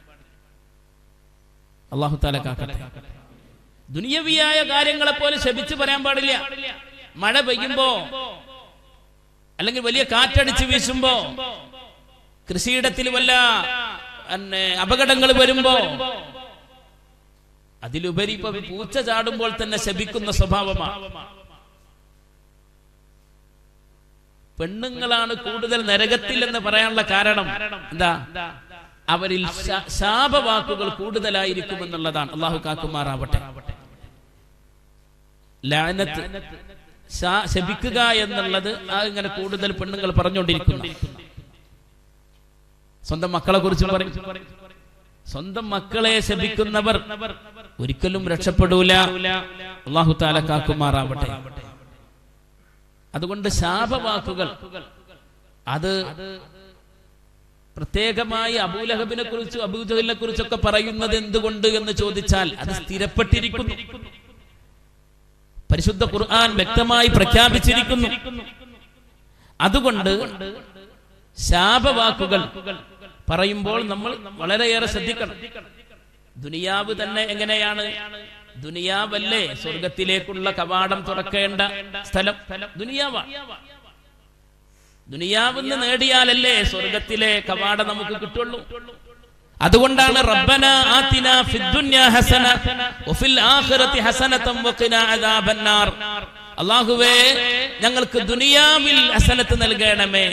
S1: അള്ളാഹു താല കാക്കട്ടെ ദുനിയവിയായ കാര്യങ്ങളെ പോലെ ശപിച്ച് പറയാൻ പാടില്ല മഴ പെയ്യുമ്പോ അല്ലെങ്കിൽ വലിയ കാറ്റടിച്ച് വീശുമ്പോ കൃഷിയിടത്തിൽ വല്ല പിന്നെ അപകടങ്ങൾ വരുമ്പോ അതിലുപരി ഇപ്പൊ പൂച്ച ചാടുമ്പോൾ തന്നെ ശപിക്കുന്ന സ്വഭാവമാണ് പെണ്ണുങ്ങളാണ് കൂടുതൽ നരകത്തിൽ എന്ന് പറയാനുള്ള കാരണം എന്താ അവരിൽ ശാ- ശാപവാക്കുകൾ കൂടുതലായിരിക്കും എന്നുള്ളതാണ് അള്ളാഹു കാക്കുമാറാവട്ടെ ലാനത്ത് ശാ- ശപിക്കുക എന്നുള്ളത് ആ ഇങ്ങനെ കൂടുതൽ പെണ്ണുങ്ങൾ പറഞ്ഞുകൊണ്ടിരിക്കുന്നു സ്വന്തം മക്കളെ കുറിച്ച് പറയും സ്വന്തം മക്കളെ ശപിക്കുന്നവർ ഒരിക്കലും രക്ഷപ്പെടൂല അള്ളാഹു താല കാക്കുമാറാവട്ടെ അതുകൊണ്ട് ശാപവാക്കുകൾ അത് പ്രത്യേകമായി അബൂലഹബിനെ കുറിച്ചും അബൂജഹലിനെ കുറിച്ചൊക്കെ പറയുന്നത് എന്തുകൊണ്ട് എന്ന് ചോദിച്ചാൽ അത് സ്ഥിരപ്പെട്ടിരിക്കുന്നു പരിശുദ്ധ ഖുർആൻ വ്യക്തമായി പ്രഖ്യാപിച്ചിരിക്കുന്നു അതുകൊണ്ട് ശാപവാക്കുകൾ പറയുമ്പോൾ നമ്മൾ വളരെയേറെ ശ്രദ്ധിക്കണം ദുനിയാവ് തന്നെ എങ്ങനെയാണ് ദുനിയാവല്ലേ സ്വർഗത്തിലേക്കുള്ള കവാടം തുറക്കേണ്ട സ്ഥലം ദുനിയാവാണ് ദുനിയാവെന്ന് നേടിയാലല്ലേ സ്വർഗത്തിലെ കവാടം നമുക്ക് കിട്ടുള്ളൂ അതുകൊണ്ടാണ് റബ്ബന ആതിന ഫിദ്ദുന്യ ഹസന വഫിൽ ആഖിറതി ഹസനതം വഖിന അദാബന്നാർ അല്ലാഹുവേ ഞങ്ങൾക്ക് ദുനിയാവിൽ ഹസനത്ത് നൽകണമേ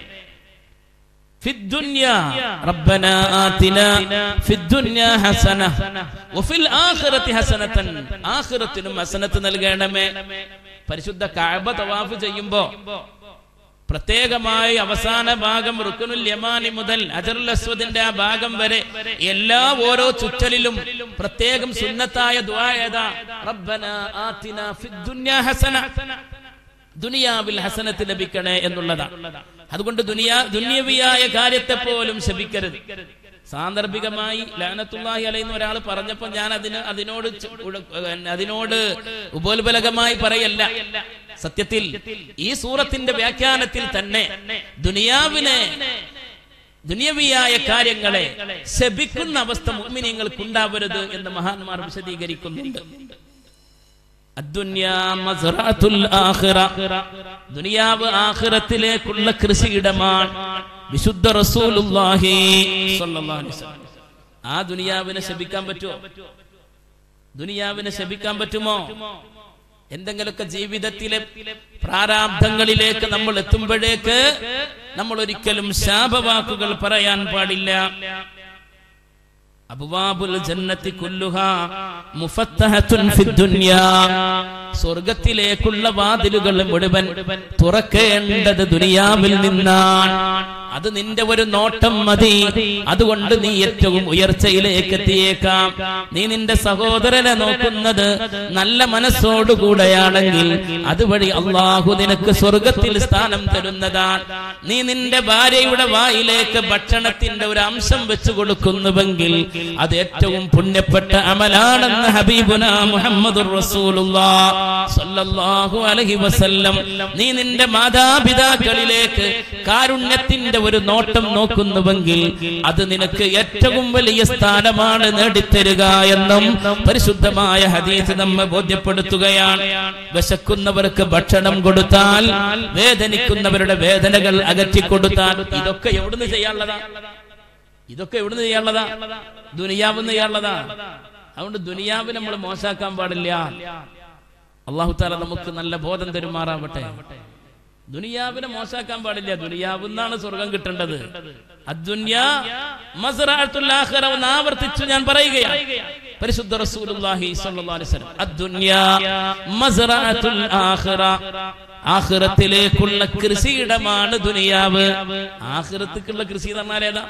S1: في الدنيا ربنا آتنا في الدنيا حسنة وفي الآخرة حسنة ആഖിറത്തിനും ഹസനത്ത് നൽകണമേ പരിശുദ്ധ കഅബ തവാഫ് ചെയ്യുമ്പോ പ്രത്യേകമായി അവസാന ഭാഗം റുക്കുനുൽ യമാനി മുതൽ അജറുൽ അസ്വദിന്റെ ആ ഭാഗം വരെ എല്ലാ ഓരോ ചുറ്റലിലും പ്രത്യേകം സുന്നത്തായ ദുആ ഏതാ റബ്ബന ആതിന ഫിദ് ദുനിയാ ഹസന ദുനിയാവിൽ ഹസനത്ത് ലഭിക്കണേ എന്നുള്ളതാണ് അതുകൊണ്ട് ദുനിയാ ദുന്യവിയായ കാര്യത്തെ പോലും ശപിക്കരുത് സാന്ദർഭികമായി ലാനത്തുള്ളാഹി അലൈന്ന് ഒരാൾ പറഞ്ഞപ്പോൾ ഞാൻ അതിന് അതിനോട് ചു- ഉട- അതിനോട് ഉപോത്ബലകമായി പറയല്ല സത്യത്തിൽ ഈ സൂറത്തിന്റെ വ്യാഖ്യാനത്തിൽ തന്നെ ദുനിയാവിനെ ദുനിയവിയായ കാര്യങ്ങളെ ശപിക്കുന്ന അവസ്ഥ മുഅ്മിനീങ്ങൾക്കുണ്ടാവരുത് എന്ന് മഹാന്മാർ വിശദീകരിക്കുന്നുണ്ട് അദ്ദുന്യാ മസ്റഅത്തുൽ ആഖിറ. ദുനിയാവ് ആഖിറത്തിലേക്കുള്ള കൃഷിയിടമാണ് വിശുദ്ധ റസൂലുള്ളാഹി സ്വല്ലല്ലാഹു അലൈഹി വസല്ലം. ആ ദുനിയാവിനെ ശപിക്കാൻ പറ്റുമോ ദുനിയാവിനെ ശപിക്കാൻ പറ്റുമോ എന്തെങ്കിലുമൊക്കെ ജീവിതത്തിലെ പ്രാരാബ്ധങ്ങളിലേക്ക് നമ്മൾ എത്തുമ്പോഴേക്ക് നമ്മൾ ഒരിക്കലും ശാപവാക്കുകൾ പറയാൻ പാടില്ല അബ്വാബുൽ ജന്നത്തി കുല്ലുഹാ മുഫത്തഹത്തുൻ ഫിദ്ദുനിയാ സ്വർഗത്തിലേക്കുള്ള വാതിലുകൾ മുഴുവൻ തുറക്കേണ്ടത് ദുനിയാവിൽ നിന്നാണ് അത് നിന്റെ ഒരു നോട്ടം മതി അതുകൊണ്ട് നീ ഏറ്റവും ഉയർച്ചയിലേക്ക് എത്തിയേക്കാം നീ നിന്റെ സഹോദരനെ നോക്കുന്നത് നല്ല മനസ്സോടുകൂടെയാണെങ്കിൽ അതുവഴി അള്ളാഹു നിനക്ക് സ്വർഗത്തിൽ സ്ഥാനം തരുന്നതാണ് നീ നിന്റെ ഭാര്യയുടെ വായിലേക്ക് ഭക്ഷണത്തിന്റെ ഒരു അംശം വെച്ചു കൊടുക്കുന്നുവെങ്കിൽ അത് ഏറ്റവും പുണ്യപ്പെട്ട അമലാണെന്ന് ഹബീബുന മുഹമ്മദ് സല്ലല്ലാഹു അലൈഹി വസല്ലം നീ നിന്റെ മാതാപിതാക്കളിലേക്ക് കാരുണ്യത്തിന്റെ ഒരു നോട്ടം നോക്കുന്നുവെങ്കിൽ അത് നിനക്ക് ഏറ്റവും വലിയ സ്ഥാനമാണ് നേടിത്തരുക എന്നും പരിശുദ്ധമായ ഹദീസ് നമ്മെ ബോധ്യപ്പെടുത്തുകയാണ് വിശക്കുന്നവർക്ക് ഭക്ഷണം കൊടുത്താൽ വേദനിക്കുന്നവരുടെ വേദനകൾ അകറ്റിക്കൊടുത്താൽ ഇതൊക്കെ എവിടുന്ന് ചെയ്യാനുള്ളതാ ഇതൊക്കെ എവിടുന്ന് ചെയ്യാനുള്ളതാ ദുനിയാവെന്ന് ചെയ്യാനുള്ളതാ അതുകൊണ്ട് ദുനിയാവ് നമ്മൾ മോശാക്കാൻ പാടില്ല അള്ളാഹു താല നമുക്ക് നല്ല ബോധം തരുമാറാവട്ടെ ദുനിയാവിനെ മോശാക്കാൻ പാടില്ല ദുനിയാവുന്നാണ് സ്വർഗം കിട്ടേണ്ടത് അദ്ദുന്യാ മസ്റഅത്തുൽ ആഖിറ എന്ന് ആവർത്തിച്ചു ഞാൻ പറയുകയാണ് പരിശുദ്ധ റസൂലുള്ളാഹി സ്വല്ലല്ലാഹു അലൈഹി വസല്ലം അദ്ദുന്യാ മസ്റഅത്തുൽ ആഖിറ ആഖിറത്തിലേക്കുള്ള കൃഷിയിടമാണ് ദുനിയാവ് ആഖിറത്തേക്കുള്ള കൃഷി എന്ന് പറഞ്ഞാൽ ഏതാ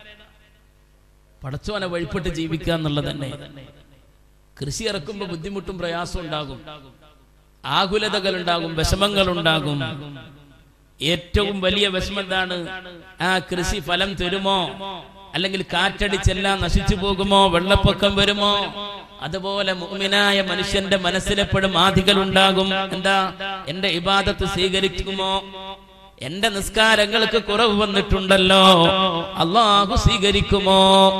S1: പടച്ചോനെ വഴിപ്പെട്ട് ജീവിക്കുക എന്നുള്ളത് തന്നെ കൃഷി ഇറക്കുമ്പോൾ ബുദ്ധിമുട്ടും പ്രയാസവും ഉണ്ടാകും ആകുലതകൾ ഉണ്ടാകും വിഷമങ്ങൾ ഉണ്ടാകും ഏറ്റവും വലിയ വിഷമം എന്താണ് ആ കൃഷി ഫലം തരുമോ അല്ലെങ്കിൽ കാറ്റടിച്ചെല്ലാം നശിച്ചു പോകുമോ വെള്ളപ്പൊക്കം വരുമോ അതുപോലെ മുഅ്മിനായ മനുഷ്യന്റെ മനസ്സിലെപ്പോഴും ആധികൾ ഉണ്ടാകും എന്താ എന്റെ ഇബാദത്ത് സ്വീകരിക്കുമോ എന്റെ നിസ്കാരങ്ങൾക്ക് കുറവ് വന്നിട്ടുണ്ടല്ലോ അള്ളാഹു സ്വീകരിക്കുമോ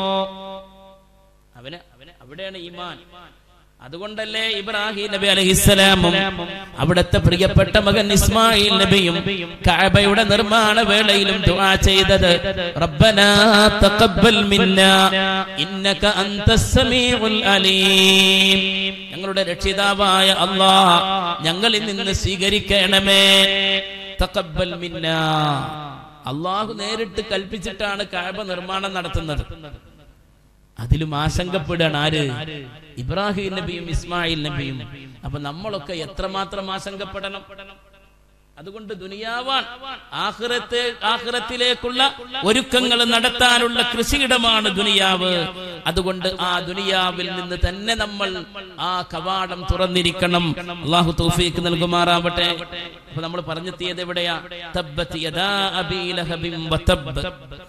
S1: അവന് അവന് അവിടെയാണ് ഈമാൻ അതുകൊണ്ടല്ലേ ഇബ്രാഹിം നബി അലഹിസ്സലാമും അവിടുത്തെ പ്രിയപ്പെട്ട മകൻ ഇസ്മായിൽ നബിയും കഅബയുടെ നിർമ്മാണ വേളയിലും ദുആ ചെയ്തത് റബ്ബനാ തഖബ്ബൽ മിന്നാ ഇന്നക അന്തസ് സമീഉൽ അലീം ഞങ്ങളുടെ രക്ഷിതാവായ അല്ലാഹ് ഞങ്ങളിൽ നിന്ന് സ്വീകരിക്കണമേ തഖബ്ബൽ മിന്നാ അള്ളാഹു നേരിട്ട് കൽപ്പിച്ചിട്ടാണ് കഅബ നിർമ്മാണം നടത്തുന്നത് അതിലും ആശങ്കപ്പെടുകയാണ് ആര് ഇബ്രാഹിം നബിയും ഇസ്മായിൽ നബിയും അപ്പൊ നമ്മളൊക്കെ എത്രമാത്രം ആശങ്കപ്പെടണം അതുകൊണ്ട് ദുനിയാവാൻ ആഖിറത്തെ ആഖിറത്തിലേക്കുള്ള ഒരുക്കങ്ങൾ നടത്താനുള്ള കൃഷിയിടമാണ് ദുനിയാവ് അതുകൊണ്ട് ആ ദുനിയാവിൽ നിന്ന് തന്നെ നമ്മൾ ആ കവാടം തുറന്നിരിക്കണം അള്ളാഹു തൗഫീഖ് നൽകുമാറാവട്ടെ അപ്പൊ നമ്മൾ പറഞ്ഞെത്തിയത് എവിടെയാ തബ്ബത് യദാ അബീ ലഹബിൻ വതബ്ബ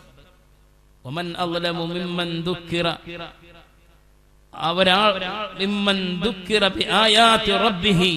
S1: വമൻ അളലമു മിമ്മൻ ദുക്കിറ അവരാൾ മിമ്മൻ ദുക്കിറ ബിആയാതി റബ്ബിഹി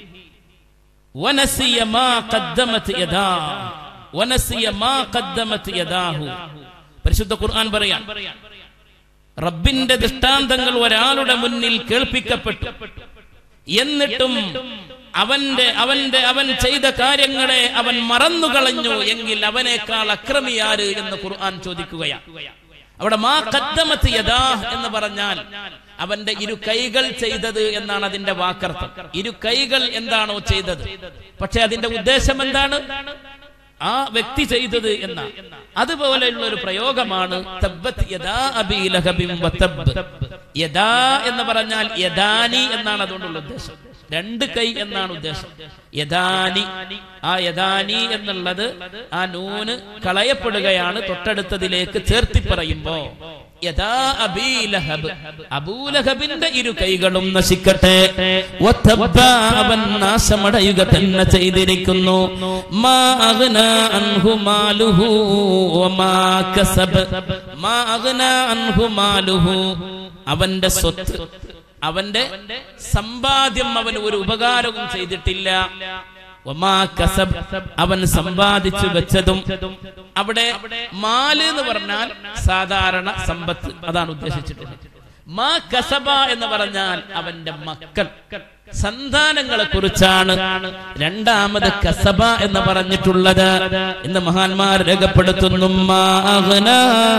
S1: വനസിയ മാ ഖദ്ദമത് യദാ വനസിയ മാ ഖദ്ദമത് യദാഹു പരിശുദ്ധ ഖുർആൻ പറയാൻ റബ്ബിന്റെ ദൃഷ്ടാന്തങ്ങൾ ഒരാളുടെ മുന്നിൽ കേൾപ്പിക്കപ്പെട്ടു എന്നിട്ടും അവന്റെ അവന്റെ അവൻ ചെയ്ത കാര്യങ്ങളെ അവൻ മറന്നുകളഞ്ഞു എങ്കിൽ അവനേക്കാൾ അക്രമിയാര് എന്ന് ഖുർആൻ ചോദിക്കുകയാണ് അവിടെ മാ കദ്ദമത്ത് യഥാ എന്ന് പറഞ്ഞാൽ അവന്റെ ഇരു കൈകൾ ചെയ്തത് എന്നാണ് അതിന്റെ വാക്കർത്ഥം ഇരു കൈകൾ എന്താണോ ചെയ്തത് പക്ഷെ അതിന്റെ ഉദ്ദേശം എന്താണ് ആ വ്യക്തി ചെയ്തത് എന്ന അതുപോലെയുള്ള ഒരു പ്രയോഗമാണ് തബ്ബത് യദാ അബീ ലഹബിൻ വതബ്ബ്. യദാ എന്ന് പറഞ്ഞാൽ യദാനി എന്നാണ് അതുകൊണ്ടുള്ള ഉദ്ദേശം രണ്ട് കൈ എന്നാണ് ഉദ്ദേശം യദാനി ആ യദാനി എന്നുള്ളത് ആ നൂന് കളയപ്പെടുകയാണ് തൊട്ടടുത്തതിലേക്ക് ചേർത്തി പറയുമ്പോ യഥാ അബീ ലഹബ് അബൂലഹബിന്റെ ഇരു കൈകളും നശിക്കട്ടെ വതബ്ബ അവൻ നാശമടയുക തന്നെ ചെയ്തിരിക്കുന്നു മാ അഗ്ന അൻഹു മാലുഹു വമാ കസബ് മാ അഗ്ന അൻഹു മാലുഹു അവന്റെ സ്വത്ത് അവന്റെ സമ്പാദ്യം അവന് ഒരു ഉപകാരവും ചെയ്തിട്ടില്ല വമാ കസബ് അവൻ സമ്പാദിച്ചു വെച്ചതും അവിടെ മാല് എന്ന് പറഞ്ഞാൽ സാധാരണ സമ്പത്ത് അതാണ് ഉദ്ദേശിച്ചിട്ടുള്ളത് മാ കസബ എന്ന് പറഞ്ഞാൽ അവന്റെ മക്കൾ സന്താനങ്ങളെ കുറിച്ചാണ് രണ്ടാമത് കസബ എന്ന് പറഞ്ഞിട്ടുള്ളത് എന്ന് മഹാന്മാർ രേഖപ്പെടുത്തുന്നു മാ അഗ്നാ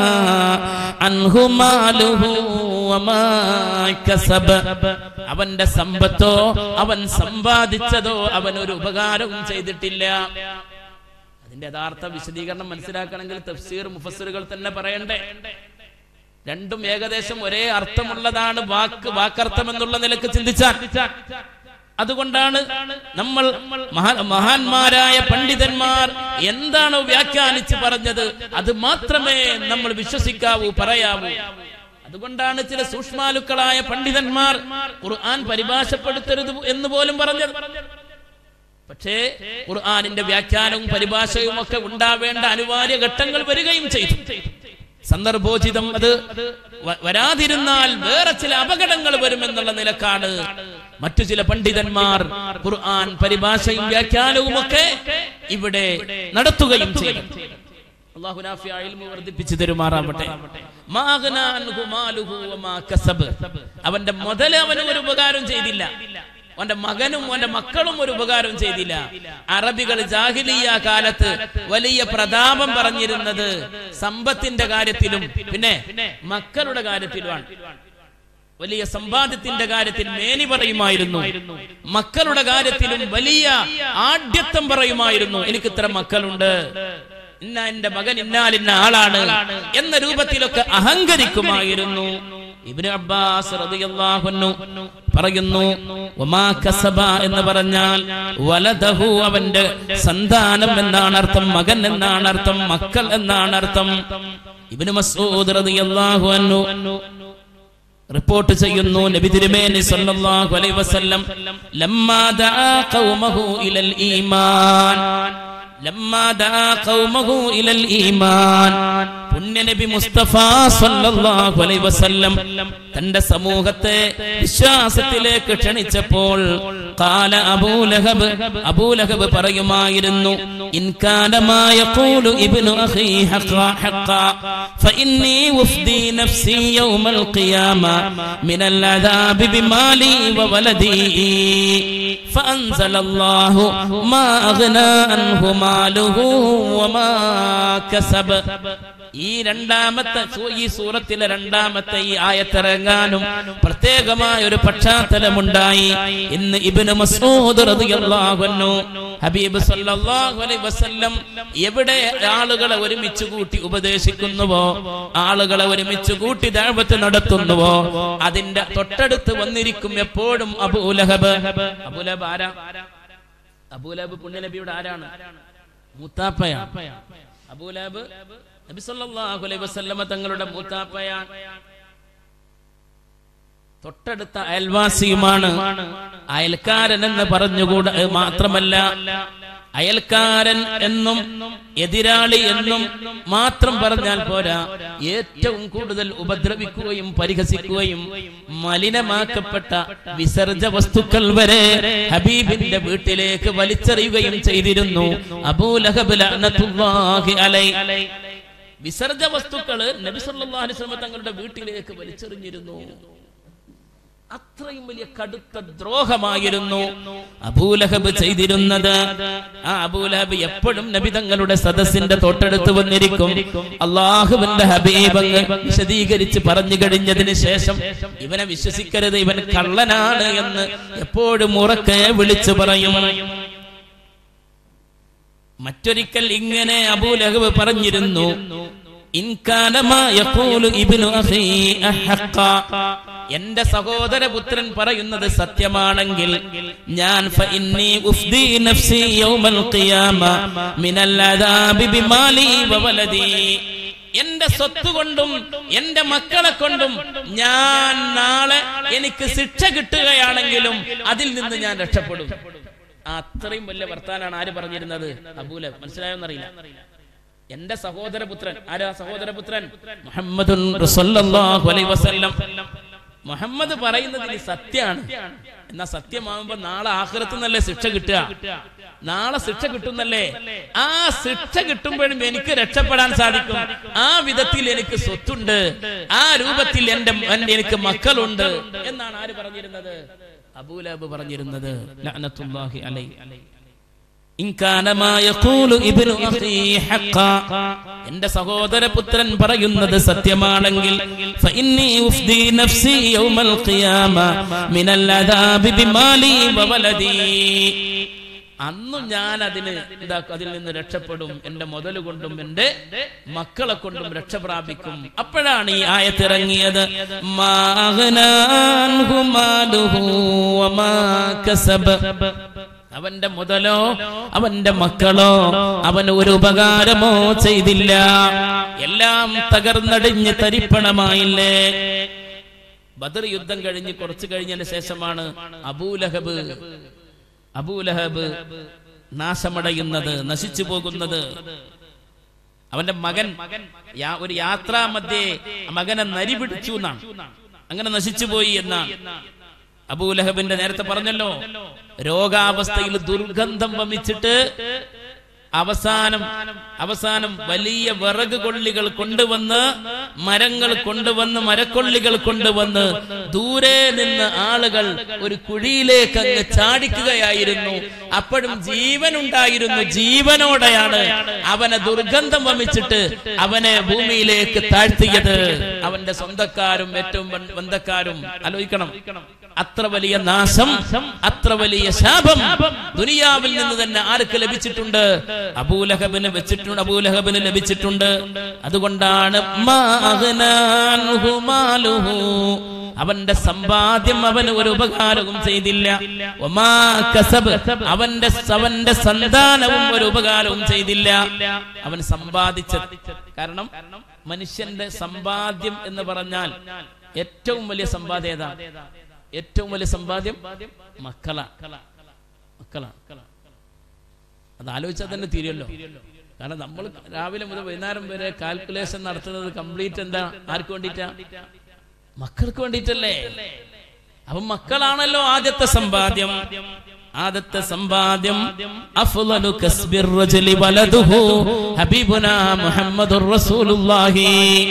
S1: അൻഹു മാലുഹു വമാ കസബ അവന്റെ സമ്പത്തോ അവൻ സമ്പാദിച്ചതോ അവൻ ഒരു ഉപകാരവും ചെയ്തിട്ടില്ല അതിന്റെ യഥാർത്ഥ വിശദീകരണം മനസ്സിലാക്കണമെങ്കിൽ തഫ്സീർ മുഫസ്സിറുകൾ തന്നെ പറയണ്ടേ രണ്ടും ഏകദേശം ഒരേ അർത്ഥമുള്ളതാണ് വാക്ക് വാക്കർത്ഥം എന്നുള്ള നിലക്ക് ചിന്തിച്ചാൽ അതുകൊണ്ടാണ് നമ്മൾ മഹാ- മഹാന്മാരായ പണ്ഡിതന്മാർ എന്താണോ വ്യാഖ്യാനിച്ച് പറഞ്ഞത് അത് മാത്രമേ നമ്മൾ വിശ്വസിക്കാവൂ പറയാവൂ അതുകൊണ്ടാണ് ചില സൂക്ഷ്മാലുക്കളായ പണ്ഡിതന്മാർ ഖുർആൻ പരിഭാഷപ്പെടുത്തരുത് എന്ന് പോലും പറഞ്ഞത് പക്ഷേ ഖുർആാനിന്റെ വ്യാഖ്യാനവും പരിഭാഷയും ഒക്കെ ഉണ്ടാവേണ്ട അനിവാര്യ ഘട്ടങ്ങൾ വരികയും ചെയ്തു സന്ദർഭോചിതം അത് വ- വരാതിരുന്നാൽ വേറെ ചില അപകടങ്ങൾ വരുമെന്നുള്ള നിലക്കാണ് മറ്റു ചില പണ്ഡിതന്മാർ ഖുർആൻ പരിഭാഷയും വ്യാഖ്യാനവും ഒക്കെ ഇവിടെ നടത്തുകയും ചെയ്തു അള്ളാഹു നാഫിയ ഇൽമു വർദ്ധിപ്പിച്ചു തരുമാറാവട്ടെ മാ അഗ്നാ അൻഹു മാലുഹു വമാ കസബ്. അവന്റെ മുതൽ അവന് ഒരു ഉപകാരം ചെയ്തില്ല അവന്റെ മകനും അവന്റെ മക്കളും ഒരു ഉപകാരം ചെയ്തില്ല അറബികൾ ജാഹിലിയ കാലത്ത് വലിയ പ്രതാപം പറഞ്ഞിരുന്നത് സമ്പത്തിന്റെ കാര്യത്തിലും പിന്നെ മക്കളുടെ കാര്യത്തിലുമാണ് വലിയ സമ്പാദ്യത്തിന്റെ കാര്യത്തിൽ മേനി പറയുമായിരുന്നു മക്കളുടെ കാര്യത്തിലും വലിയ ആഢ്യത്വം പറയുമായിരുന്നു എനിക്ക് ഇത്ര മക്കളുണ്ട് ഇന്ന എന്റെ മകൻ ഇന്നാലിന്ന ആളാണ് എന്ന രൂപത്തിലൊക്കെ അഹങ്കരിക്കുമായിരുന്നു ഇബ്നു അബ്ബാസ് റളിയല്ലാഹു അൻഹു പറയുന്നു വമാ കസബ എന്ന് പറഞ്ഞാൽ വലദഹു അവന്റെ സന്താനം എന്നാണ് അർത്ഥം മകൻ എന്നാണ് അർത്ഥം മക്കൾ എന്നാണ് അർത്ഥം ഇബ്നു മസ്ഊദ് റളിയല്ലാഹു അൻഹു റിപ്പോർട്ട് ചെയ്യുന്നു നബി തിരുമേനി സല്ലല്ലാഹു അലൈഹി വസല്ലം ലമ്മാ ദആ ഖൗമഹു ഇലൽ ഈമാൻ ലമ്മാ ദആ ഖൗമഹു ഇലൽ ഈമാൻ പുണ്യ നബി മുസ്തഫ സല്ലല്ലാഹു അലൈഹി വസല്ലം തന്റെ സമൂഹത്തെ വിശ്വാസത്തിലേക്ക് ക്ഷണിച്ചപ്പോൾ ഖാല അബൂലഹബ് അബൂലഹബ് പറയുമായിരുന്നു ഇൻ കാന മാ യഖൂലു ഇബ്നു അഖീ ഹഖ ഹഖ ഫഇന്നി ഉഫ്ദി നഫ്സി യൗമൽ ഖിയാമ മിനൽ അദാബി ബിമാലി വവലദി فأنزل الله ما أغنى عنه ماله وما كسب ഈ രണ്ടാമത്തെ സൂ- ഈ സൂറത്തിലെ രണ്ടാമത്തെ ഈ ആയത്തിറങ്ങാനും പ്രത്യേകമായ ഒരു പശ്ചാത്തലമുണ്ടായി ഇന്ന് ഇബ്നു മസ്ഊദ് റളിയല്ലാഹു അൻഹു ഹബീബ് സല്ലല്ലാഹു അലൈഹി വസല്ലം എവിടെ ആളുകളെ ഒരുമിച്ച് കൂട്ടി ഉപദേശിക്കുന്നുവോ ആളുകളെ ഒരുമിച്ച് കൂട്ടി ദഅവത്ത് നടത്തുന്നുവോ അതിന്റെ തൊട്ടടുത്ത് വന്നിരിക്കും എപ്പോഴും അബൂലഹബ് അബൂലഹബ് ആരാ അബൂലഹബ് പുണ്യനബിയുടെ ആരാണ് മൂത്താപ്പയാണ് അബൂലഹബ് നബി സല്ലല്ലാഹു അലൈഹി വസല്ലമ തങ്ങളുടെ മൂത്താപ്പയാണ് തൊട്ടടുത്ത അയൽവാസിയുമാണ് അയൽക്കാരൻ എന്ന് പറഞ്ഞുകൂടാ ഏ, മാത്രമല്ല അയൽക്കാരൻ എന്നും എതിരാളി എന്നും മാത്രം പറഞ്ഞാൽ പോരാ ഏറ്റവും കൂടുതൽ ഉപദ്രവിക്കുകയും പരിഹസിക്കുകയും മലിനമാക്കപ്പെട്ട വിസർജ വസ്തുക്കൾ വരെ ഹബീബിന്റെ വീട്ടിലേക്ക് വലിച്ചെറിയുകയും ചെയ്തിരുന്നു അബൂലഹബ് ലഅനത്തുല്ലാഹി അലൈ വിസർജ വസ്തുക്കള് നബി സല്ലല്ലാഹു അലൈഹി വസല്ലം തങ്ങളുടെ വീട്ടിലേക്ക് വലിച്ചെറിഞ്ഞിരുന്നു അത്രയും വലിയ കടുത്ത ദ്രോഹമായിരുന്നു അബൂലഹബ് ചെയ്തിരുന്നത് ആ അബൂലഹബ് എപ്പോഴും നബി തങ്ങളുടെ സദസ്സിന്റെ തൊട്ടടുത്ത് വന്നിരിക്കും അള്ളാഹുവിന്റെ ഹബീബ് അങ്ങ് വിശദീകരിച്ച് പറഞ്ഞു കഴിഞ്ഞതിന് ശേഷം ഇവനെ വിശ്വസിക്കരുത് ഇവൻ കള്ളനാണ് എന്ന് എപ്പോഴും ഉറക്കെ വിളിച്ചു പറയും മറ്റൊരിക്കൽ ഇങ്ങനെ അബൂലഹബ് പറഞ്ഞിരുന്നു ഇൻ കാന മാ യഖൂലു ഇബ്നു അഖീ അഹഖ. എന്റെ സഹോദരപുത്രൻ പറയുന്നത് സത്യമാണെങ്കിൽ ഞാൻ ഫഇന്നി ഉഫ്ദി നഫ്സി യൗമൽ ഖിയാമ മിനൽ അദാബി ബിമാലി വവലദി എന്റെ സ്വത്ത് കൊണ്ടും എന്റെ മക്കളെ കൊണ്ടും ഞാൻ നാളെ എനിക്ക് ശിക്ഷ കിട്ടുകയാണെങ്കിലും അതിൽ നിന്ന് ഞാൻ രക്ഷപ്പെടും ആ അത്രയും വലിയ വർത്താനാണ് ആര് പറഞ്ഞിരുന്നത് അബൂല മനസ്സിലായോന്നറിയില്ല എന്റെ സഹോദരപുത്രൻ ആരാ സഹോദരപുത്രൻ മുഹമ്മദ് വസല്ലം മുഹമ്മദ് പറയുന്നത് ഇനി സത്യമാണ് എന്നാ സത്യമാകുമ്പോ നാളെ ആഹ്റത്ത് നല്ല ശിക്ഷ കിട്ടുക നാളെ ശിക്ഷ കിട്ടുന്നല്ലേ ആ ശിക്ഷ കിട്ടുമ്പോഴും എനിക്ക് രക്ഷപ്പെടാൻ സാധിക്കും ആ വിധത്തിൽ എനിക്ക് സ്വത്തുണ്ട് ആ രൂപത്തിൽ എന്റെ എന്റെ- എനിക്ക് മക്കളുണ്ട് എന്നാണ് ആര് പറഞ്ഞിരുന്നത് അബൂലബ് പറഞ്ഞിരുന്നത് ലഅനത്തുല്ലാഹി അലൈ ഇൻ കാന മാ യഖൂലു ഇബ്നു അഖീ ഹഖ്ഖാ. എന്റെ സഹോദരപുത്രൻ പറയുന്നത് സത്യമാണെങ്കിൽ ഫഇന്നി ഉഫ്ദി നഫ്സി യൗമൽ ഖിയാമ മിനൽ അദാബി ബിമാലി വവലദി അന്നു ഞാൻ അതിന് എന്താ അതിൽ നിന്ന് രക്ഷപ്പെടും എന്റെ മുതൽ കൊണ്ടും എന്റെ മക്കളെ കൊണ്ടും രക്ഷ പ്രാപിക്കും അപ്പോഴാണ് ഈ ആയത്തിറങ്ങിയത് മാ അഗ്നാൻഹു മാലുഹു വമാ കസബ അവന്റെ മുതലോ അവന്റെ മക്കളോ അവന് ഒരു ഉപകാരമോ ചെയ്തില്ല എല്ലാം തകർന്നടിഞ്ഞ് തരിപ്പണമായില്ലേ ബദർ യുദ്ധം കഴിഞ്ഞ് കുറച്ചു കഴിഞ്ഞതിന് ശേഷമാണ് അബൂലഹബ് അബൂലഹബ് നാശമടയുന്നത് നശിച്ചു പോകുന്നത് അവന്റെ മകൻ യാ- ഒരു യാത്രാ മധ്യേ മകനെ നരി പിടിച്ചു എന്നാണ് അങ്ങനെ നശിച്ചു പോയി എന്നാണ് അബൂലഹബിന്റെ നേരത്തെ പറഞ്ഞല്ലോ രോഗാവസ്ഥയിൽ ദുർഗന്ധം വമിച്ചിട്ട് അവസാനം അവസാനം വലിയ വിറക് കൊള്ളികൾ കൊണ്ടുവന്ന് മരങ്ങൾ കൊണ്ടുവന്ന് മരക്കൊള്ളികൾ കൊണ്ടുവന്ന് ദൂരെ നിന്ന് ആളുകൾ ഒരു കുഴിയിലേക്ക് അങ്ങ് ചാടിക്കുകയായിരുന്നു അപ്പോഴും ജീവൻ ഉണ്ടായിരുന്നു ജീവനോടെയാണ് അവനെ ദുർഗന്ധം വമിച്ചിട്ട് അവനെ ഭൂമിയിലേക്ക് താഴ്ത്തിയത് അവന്റെ സ്വന്തക്കാരും ഏറ്റവും ബന്ധ- ബന്ധക്കാരും ആലോചിക്കണം അത്ര വലിയ നാശം അത്ര വലിയ ശാപം ദുനിയാവിൽ നിന്ന് തന്നെ ആർക്ക് ലഭിച്ചിട്ടുണ്ട് അബൂലഹബിന് വെച്ചിട്ടുണ്ട് അബൂലഹബിന് ലഭിച്ചിട്ടുണ്ട് അതുകൊണ്ടാണ് മാ അഗ്നാൻഹു മാലുഹു. അവന്റെ സമ്പാദ്യം അവന് ഒരു ഉപകാരവും ചെയ്തില്ല ഒമാ കസബ് അവന്റെ അവന്റെ സന്താനവും ഒരു ഉപകാരവും ചെയ്തില്ല അവൻ സമ്പാദിച്ചത് കാരണം മനുഷ്യന്റെ സമ്പാദ്യം എന്ന് പറഞ്ഞാൽ ഏറ്റവും വലിയ സമ്പാദ്യം ഏതാ ഏറ്റവും വലിയ സമ്പാദ്യം മക്കളാ മക്കളാ അത് ആലോചിച്ചാൽ തന്നെ തീരുമല്ലോ കാരണം നമ്മൾ രാവിലെ മുതൽ വൈകുന്നേരം വരെ കാൽക്കുലേഷൻ നടത്തുന്നത് കംപ്ലീറ്റ് എന്താ ആർക്ക് വേണ്ടിയിട്ടാ മക്കൾക്ക് വേണ്ടിയിട്ടല്ലേ അപ്പൊ മക്കളാണല്ലോ ആദ്യത്തെ സമ്പാദ്യം ആദ്യത്തെ സമ്പാദ്യം അഫ്ളലു കസ്ബിർ റജലി വലദുഹു ഹബീബുനാ മുഹമ്മദുർ റസൂലുള്ളാഹി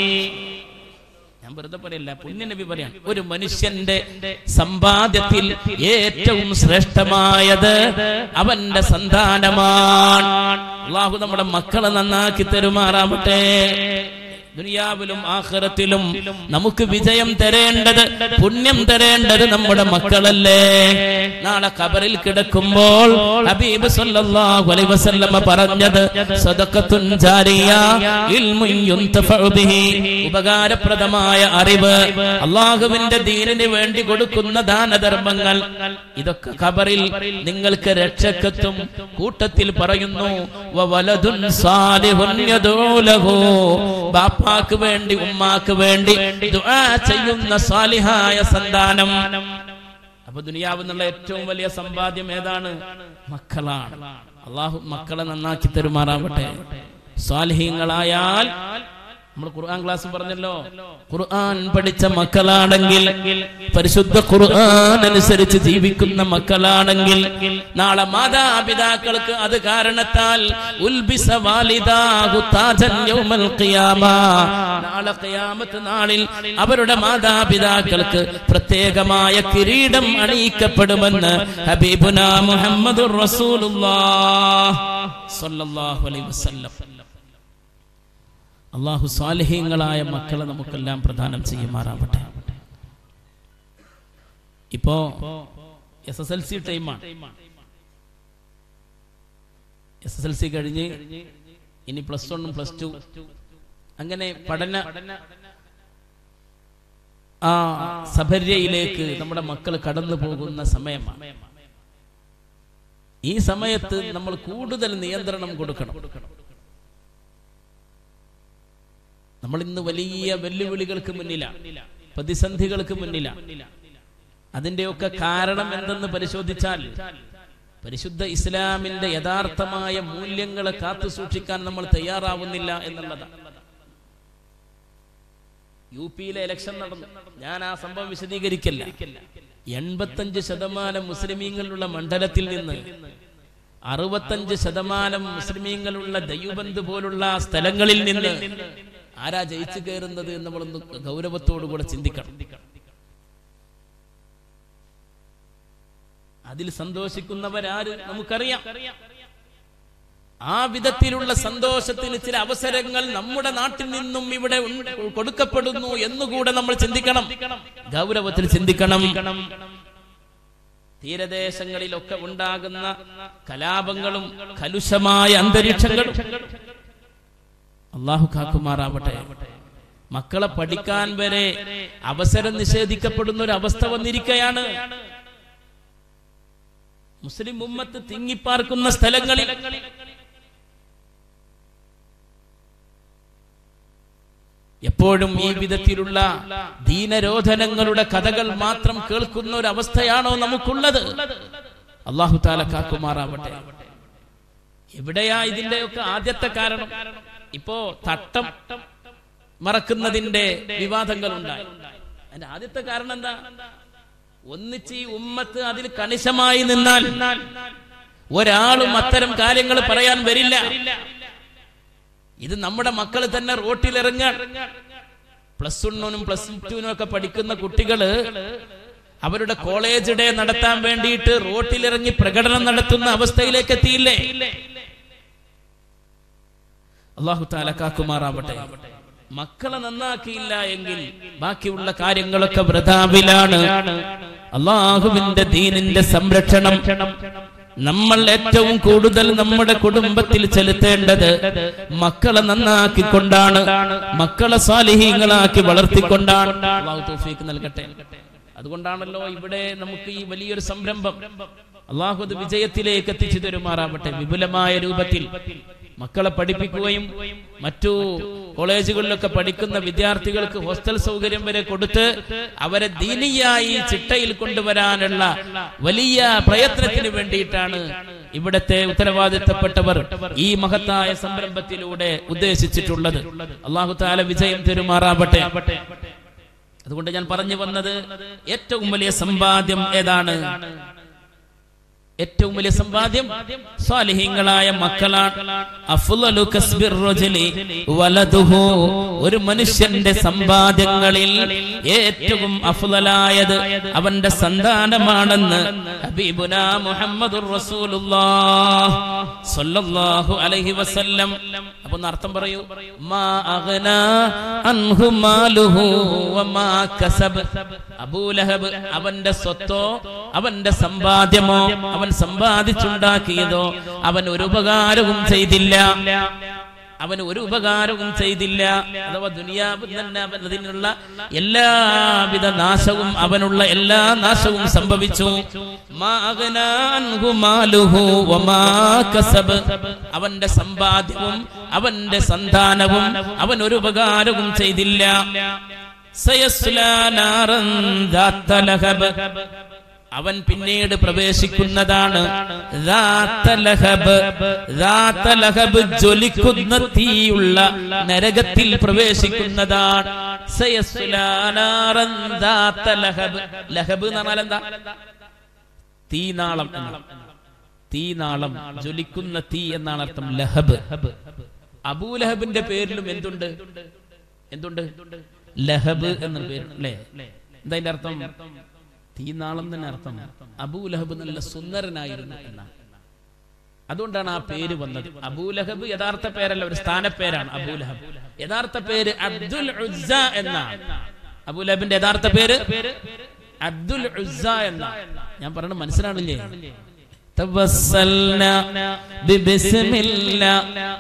S1: ഞാൻ വെറുതെ പറയല്ല പുണ്യനബി പറയാൻ ഒരു മനുഷ്യന്റെ സമ്പാദ്യത്തിൽ ഏറ്റവും ശ്രേഷ്ഠമായത് അവന്റെ സന്താനമാണ് അള്ളാഹു നമ്മുടെ മക്കളെ നന്നാക്കി തരുമാറാവട്ടെ ദുനിയാവിലും ആഖിറത്തിലും നമുക്ക് വിജയം തരേണ്ടത് പുണ്യം തരേണ്ടത് നമ്മുടെ മക്കളല്ലേ നാളെ ഖബറിൽ കിടക്കുമ്പോൾ ഹബീബ് സല്ലല്ലാഹു അലൈഹി വസല്ലമ പറഞ്ഞത് സദഖത്തുൻ ജാരിയ ഇൽമുൻ യുൻതഫഉ ബിഹി ഉപകാരപ്രദമായ അറിവ് അള്ളാഹുവിന്റെ ദീനിന് വേണ്ടി കൊടുക്കുന്ന ദാനധർമ്മങ്ങൾ ഇതൊക്കെ ഖബറിൽ നിങ്ങൾക്ക് രക്ഷക്കെത്തും കൂട്ടത്തിൽ പറയുന്നു വവലദുൻ സാലിഹുൻ യദൂലഹു ബാപ്പാക്ക് വേണ്ടി ഉമ്മാക്ക് വേണ്ടി ദുആ ചെയ്യുന്ന സാലിഹായ സന്താനം അപ്പൊ ദുനിയാവ് എന്നുള്ള ഏറ്റവും വലിയ സമ്പാദ്യം ഏതാണ് മക്കളാണ് അള്ളാഹു മക്കളെ നന്നാക്കി തരുമാറാവട്ടെ സ്വാലിഹീങ്ങളായാൽ നമ്മൾ ഖുർആൻ ക്ലാസ് പറഞ്ഞല്ലോ ഖുർആൻ പഠിച്ച മക്കളാണെങ്കിൽ പരിശുദ്ധ ഖുർആൻ അനുസരിച്ച് ജീവിക്കുന്ന മക്കളാണെങ്കിൽ നാളെ മാതാപിതാക്കൾക്ക് അത് കാരണത്താൽ ഉൽബിസ വാലിദാഹു താജൻ യൗമൽ ഖിയാമ നാളെ ഖിയാമത്ത് നാളിൽ അവരുടെ മാതാപിതാക്കൾക്ക് പ്രത്യേകമായ കിരീടം അണിയിക്കപ്പെടുമെന്ന് ഹബീബുന മുഹമ്മദുർ റസൂലുള്ളാഹ് സ്വല്ലല്ലാഹു അലൈഹി വസല്ലം അള്ളാഹു സ്വാലഹ്യങ്ങളായ മക്കളെ നമുക്കെല്ലാം പ്രദാനം ചെയ്യുമാറാവട്ടെ ഇപ്പോ എസ് എസ് എൽ സി ടൈമാണ് എസ് എസ് എൽ സി കഴിഞ്ഞ് ഇനി പ്ലസ് വണ്ണും പ്ലസ് ടു അങ്ങനെ പഠന ആ സഭര്യയിലേക്ക് നമ്മുടെ മക്കൾ കടന്നു പോകുന്ന സമയമാണ് ഈ സമയത്ത് നമ്മൾ കൂടുതൽ നിയന്ത്രണം കൊടുക്കണം നമ്മൾ ഇന്ന് വലിയ വെല്ലുവിളികൾക്ക് മുന്നിലാണ് പ്രതിസന്ധികൾക്ക് മുന്നിലാണ് അതിന്റെയൊക്കെ കാരണം എന്തെന്ന് പരിശോധിച്ചാൽ പരിശുദ്ധ ഇസ്ലാമിന്റെ യഥാർത്ഥമായ മൂല്യങ്ങളെ കാത്തു സൂക്ഷിക്കാൻ നമ്മൾ തയ്യാറാവുന്നില്ല എന്നുള്ളതാണ് യു പിയിലെ ഇലക്ഷൻ നടന്നു ഞാൻ ആ സംഭവം വിശദീകരിക്കല്ല എൺപത്തഞ്ച് ശതമാനം മുസ്ലിമീങ്ങളുള്ള മണ്ഡലത്തിൽ നിന്ന് അറുപത്തഞ്ച് ശതമാനം മുസ്ലിമീങ്ങളുള്ള ദൈവബന്ധു പോലുള്ള സ്ഥലങ്ങളിൽ നിന്ന് ആരാ ജയിച്ചു കയറുന്നത് എന്ന് നമ്മളൊന്ന് ഗൗരവത്തോടുകൂടെ ചിന്തിക്കണം അതിൽ സന്തോഷിക്കുന്നവരാര് നമുക്കറിയാം ആ വിധത്തിലുള്ള സന്തോഷത്തിന് ചില അവസരങ്ങൾ നമ്മുടെ നാട്ടിൽ നിന്നും ഇവിടെ ഉണ്ട്- കൊടുക്കപ്പെടുന്നു എന്നുകൂടെ നമ്മൾ ചിന്തിക്കണം ഗൗരവത്തിൽ ചിന്തിക്കണം തീരദേശങ്ങളിലൊക്കെ ഉണ്ടാകുന്ന കലാപങ്ങളും കലുഷമായ അന്തരീക്ഷങ്ങളും അള്ളാഹു കാക്കുമാറാവട്ടെ മക്കളെ പഠിക്കാൻ വരെ അവസരം നിഷേധിക്കപ്പെടുന്ന ഒരു അവസ്ഥ വന്നിരിക്കുകയാണ് മുസ്ലിം ഉമ്മത്ത് തിങ്ങിപ്പാർക്കുന്ന സ്ഥലങ്ങളിൽ എപ്പോഴും ഈ വിധത്തിലുള്ള ദീനരോധനങ്ങളുടെ കഥകൾ മാത്രം കേൾക്കുന്ന ഒരു അവസ്ഥയാണോ നമുക്കുള്ളത് അള്ളാഹു താല കാക്കുമാറാവട്ടെ എവിടെയാ ഇതിന്റെയൊക്കെ ആദ്യത്തെ കാരണം ഇപ്പോ തട്ടം മറക്കുന്നതിന്റെ വിവാദങ്ങൾ ഉണ്ടായി അതിന്റെ ആദ്യത്തെ കാരണം എന്താ ഒന്നിച്ച് ഈ ഉമ്മത്ത് അതിൽ കണിശമായി നിന്നാൽ ഒരാളും അത്തരം കാര്യങ്ങൾ പറയാൻ വരില്ല ഇത് നമ്മുടെ മക്കൾ തന്നെ റോട്ടിലിറങ്ങാൻ പ്ലസ് വണ്ണിനും പ്ലസ് ടുവിനും ഒക്കെ പഠിക്കുന്ന കുട്ടികള് അവരുടെ കോളേജ് ഡേ നടത്താൻ വേണ്ടിയിട്ട് റോട്ടിലിറങ്ങി പ്രകടനം നടത്തുന്ന അവസ്ഥയിലേക്ക് എത്തിയില്ലേ അള്ളാഹു താല കാക്കുമാറാവട്ടെ മക്കളെ നന്നാക്കിയില്ല എങ്കിൽ ബാക്കിയുള്ള കാര്യങ്ങളൊക്കെ വൃഥാവിലാണ് അള്ളാഹുവിന്റെ ദീനിന്റെ സംരക്ഷണം നമ്മൾ ഏറ്റവും കൂടുതൽ നമ്മുടെ കുടുംബത്തിൽ ചെലുത്തേണ്ടത് മക്കളെ നന്നാക്കിക്കൊണ്ടാണ് മക്കളെ സാലിഹീങ്ങളാക്കി വളർത്തിക്കൊണ്ടാണ് അള്ളാഹു തൗഫീക്ക് നൽകട്ടെ അതുകൊണ്ടാണല്ലോ ഇവിടെ നമുക്ക് ഈ വലിയൊരു സംരംഭം അള്ളാഹു അത് വിജയത്തിലേക്ക് എത്തിച്ചു തരുമാറാവട്ടെ വിപുലമായ രൂപത്തിൽ മക്കളെ പഠിപ്പിക്കുകയും മറ്റു കോളേജുകളിലൊക്കെ പഠിക്കുന്ന വിദ്യാർത്ഥികൾക്ക് ഹോസ്റ്റൽ സൗകര്യം വരെ കൊടുത്ത് അവരെ ദീനിയായി ചിട്ടയിൽ കൊണ്ടുവരാനുള്ള വലിയ പ്രയത്നത്തിന് വേണ്ടിയിട്ടാണ് ഇവിടത്തെ ഉത്തരവാദിത്തപ്പെട്ടവർ ഈ മഹത്തായ സംരംഭത്തിലൂടെ ഉദ്ദേശിച്ചിട്ടുള്ളത് അള്ളാഹു താല വിജയം തെരുമാറാവട്ടെ അതുകൊണ്ട് ഞാൻ പറഞ്ഞു വന്നത് ഏറ്റവും വലിയ സമ്പാദ്യം ഏതാണ് ഏറ്റവും വലിയ സമ്പാദ്യം സ്വാലിഹീങ്ങളായ മക്കളാണ് അഫ്ളലു കസ്ബിർ റജുലി വലതുഹു ഒരു മനുഷ്യന്റെ സമ്പാദ്യങ്ങളിൽ ഏറ്റവും അഫ്ളലായത് അവന്റെ സന്താനമാണെന്ന് ഹബീബുന മുഹമ്മദുർ റസൂലുള്ളാഹ് സ്വല്ലല്ലാഹു അലൈഹി വസല്ലം അപ്പൊ ഒന്ന് അർത്ഥം പറയൂ മാ അഗ്ന അൻഹു മാലുഹു വമാ കസബ് അബൂലഹബ് അവന്റെ സ്വത്തോ അവന്റെ സമ്പാദ്യമോ അവൻ സമ്പാദിച്ചുണ്ടാക്കിയതോ അവൻ ഒരു ഉപകാരവും ചെയ്തില്ല അവന് ഒരു ഉപകാരവും ചെയ്തില്ല അഥവാ ദുനിയാവ് തന്നെ അവൻ അതിനുള്ള എല്ലാവിധ നാശവും അവനുള്ള എല്ലാ നാശവും സംഭവിച്ചു മാ അഗ്നാ അൻഹു മാലുഹു വമാ കസബ്. അവന്റെ സമ്പാദ്യവും അവന്റെ സന്താനവും അവൻ ഒരു ഉപകാരവും ചെയ്തില്ല സയസ്ലാ നാറൻ ദാത്ത ലഹബ്. അവൻ പിന്നീട് പ്രവേശിക്കുന്നതാണ് ദാത്ത ലഹബ്. ദാത്ത ലഹബ് ജ്വലിക്കുന്ന തീയുള്ള നരകത്തിൽ പ്രവേശിക്കുന്നതാണ് സയസ്ലാ നാറൻ ദാത്ത ലഹബ്. ലഹബ് എന്ന് പറഞ്ഞാൽ എന്താ തീനാളം എന്നാണ്. തീനാളം ജ്വലിക്കുന്ന തീ എന്നാണ് അർത്ഥം ലഹബ് അബൂലഹബിന്റെ പേരിലും എന്തുണ്ട് എന്തുണ്ട് ലഹബ് എന്ന പേര് അല്ലേ എന്താ അതിന്റെ അർത്ഥം തീനാളം തന്നെ അർത്ഥം അബൂലഹബ് നല്ല സുന്ദരനായിരുന്നു എന്നാണ് അതുകൊണ്ടാണ് ആ പേര് വന്നത് അബൂലഹബ് യഥാർത്ഥ പേരല്ല ഒരു സ്ഥാനപ്പേരാണ് അബൂലഹബ് യഥാർത്ഥ പേര് അബ്ദുൽ ഉസ്സ എന്നാണ് അബൂലഹബിന്റെ യഥാർത്ഥ പേര് അബ്ദുൽ ഉസ്സ എന്ന ഞാൻ പറയണത് മനസ്സിലാണില്ലേ തവസ്സൽന ബിബിസ്മില്ലാ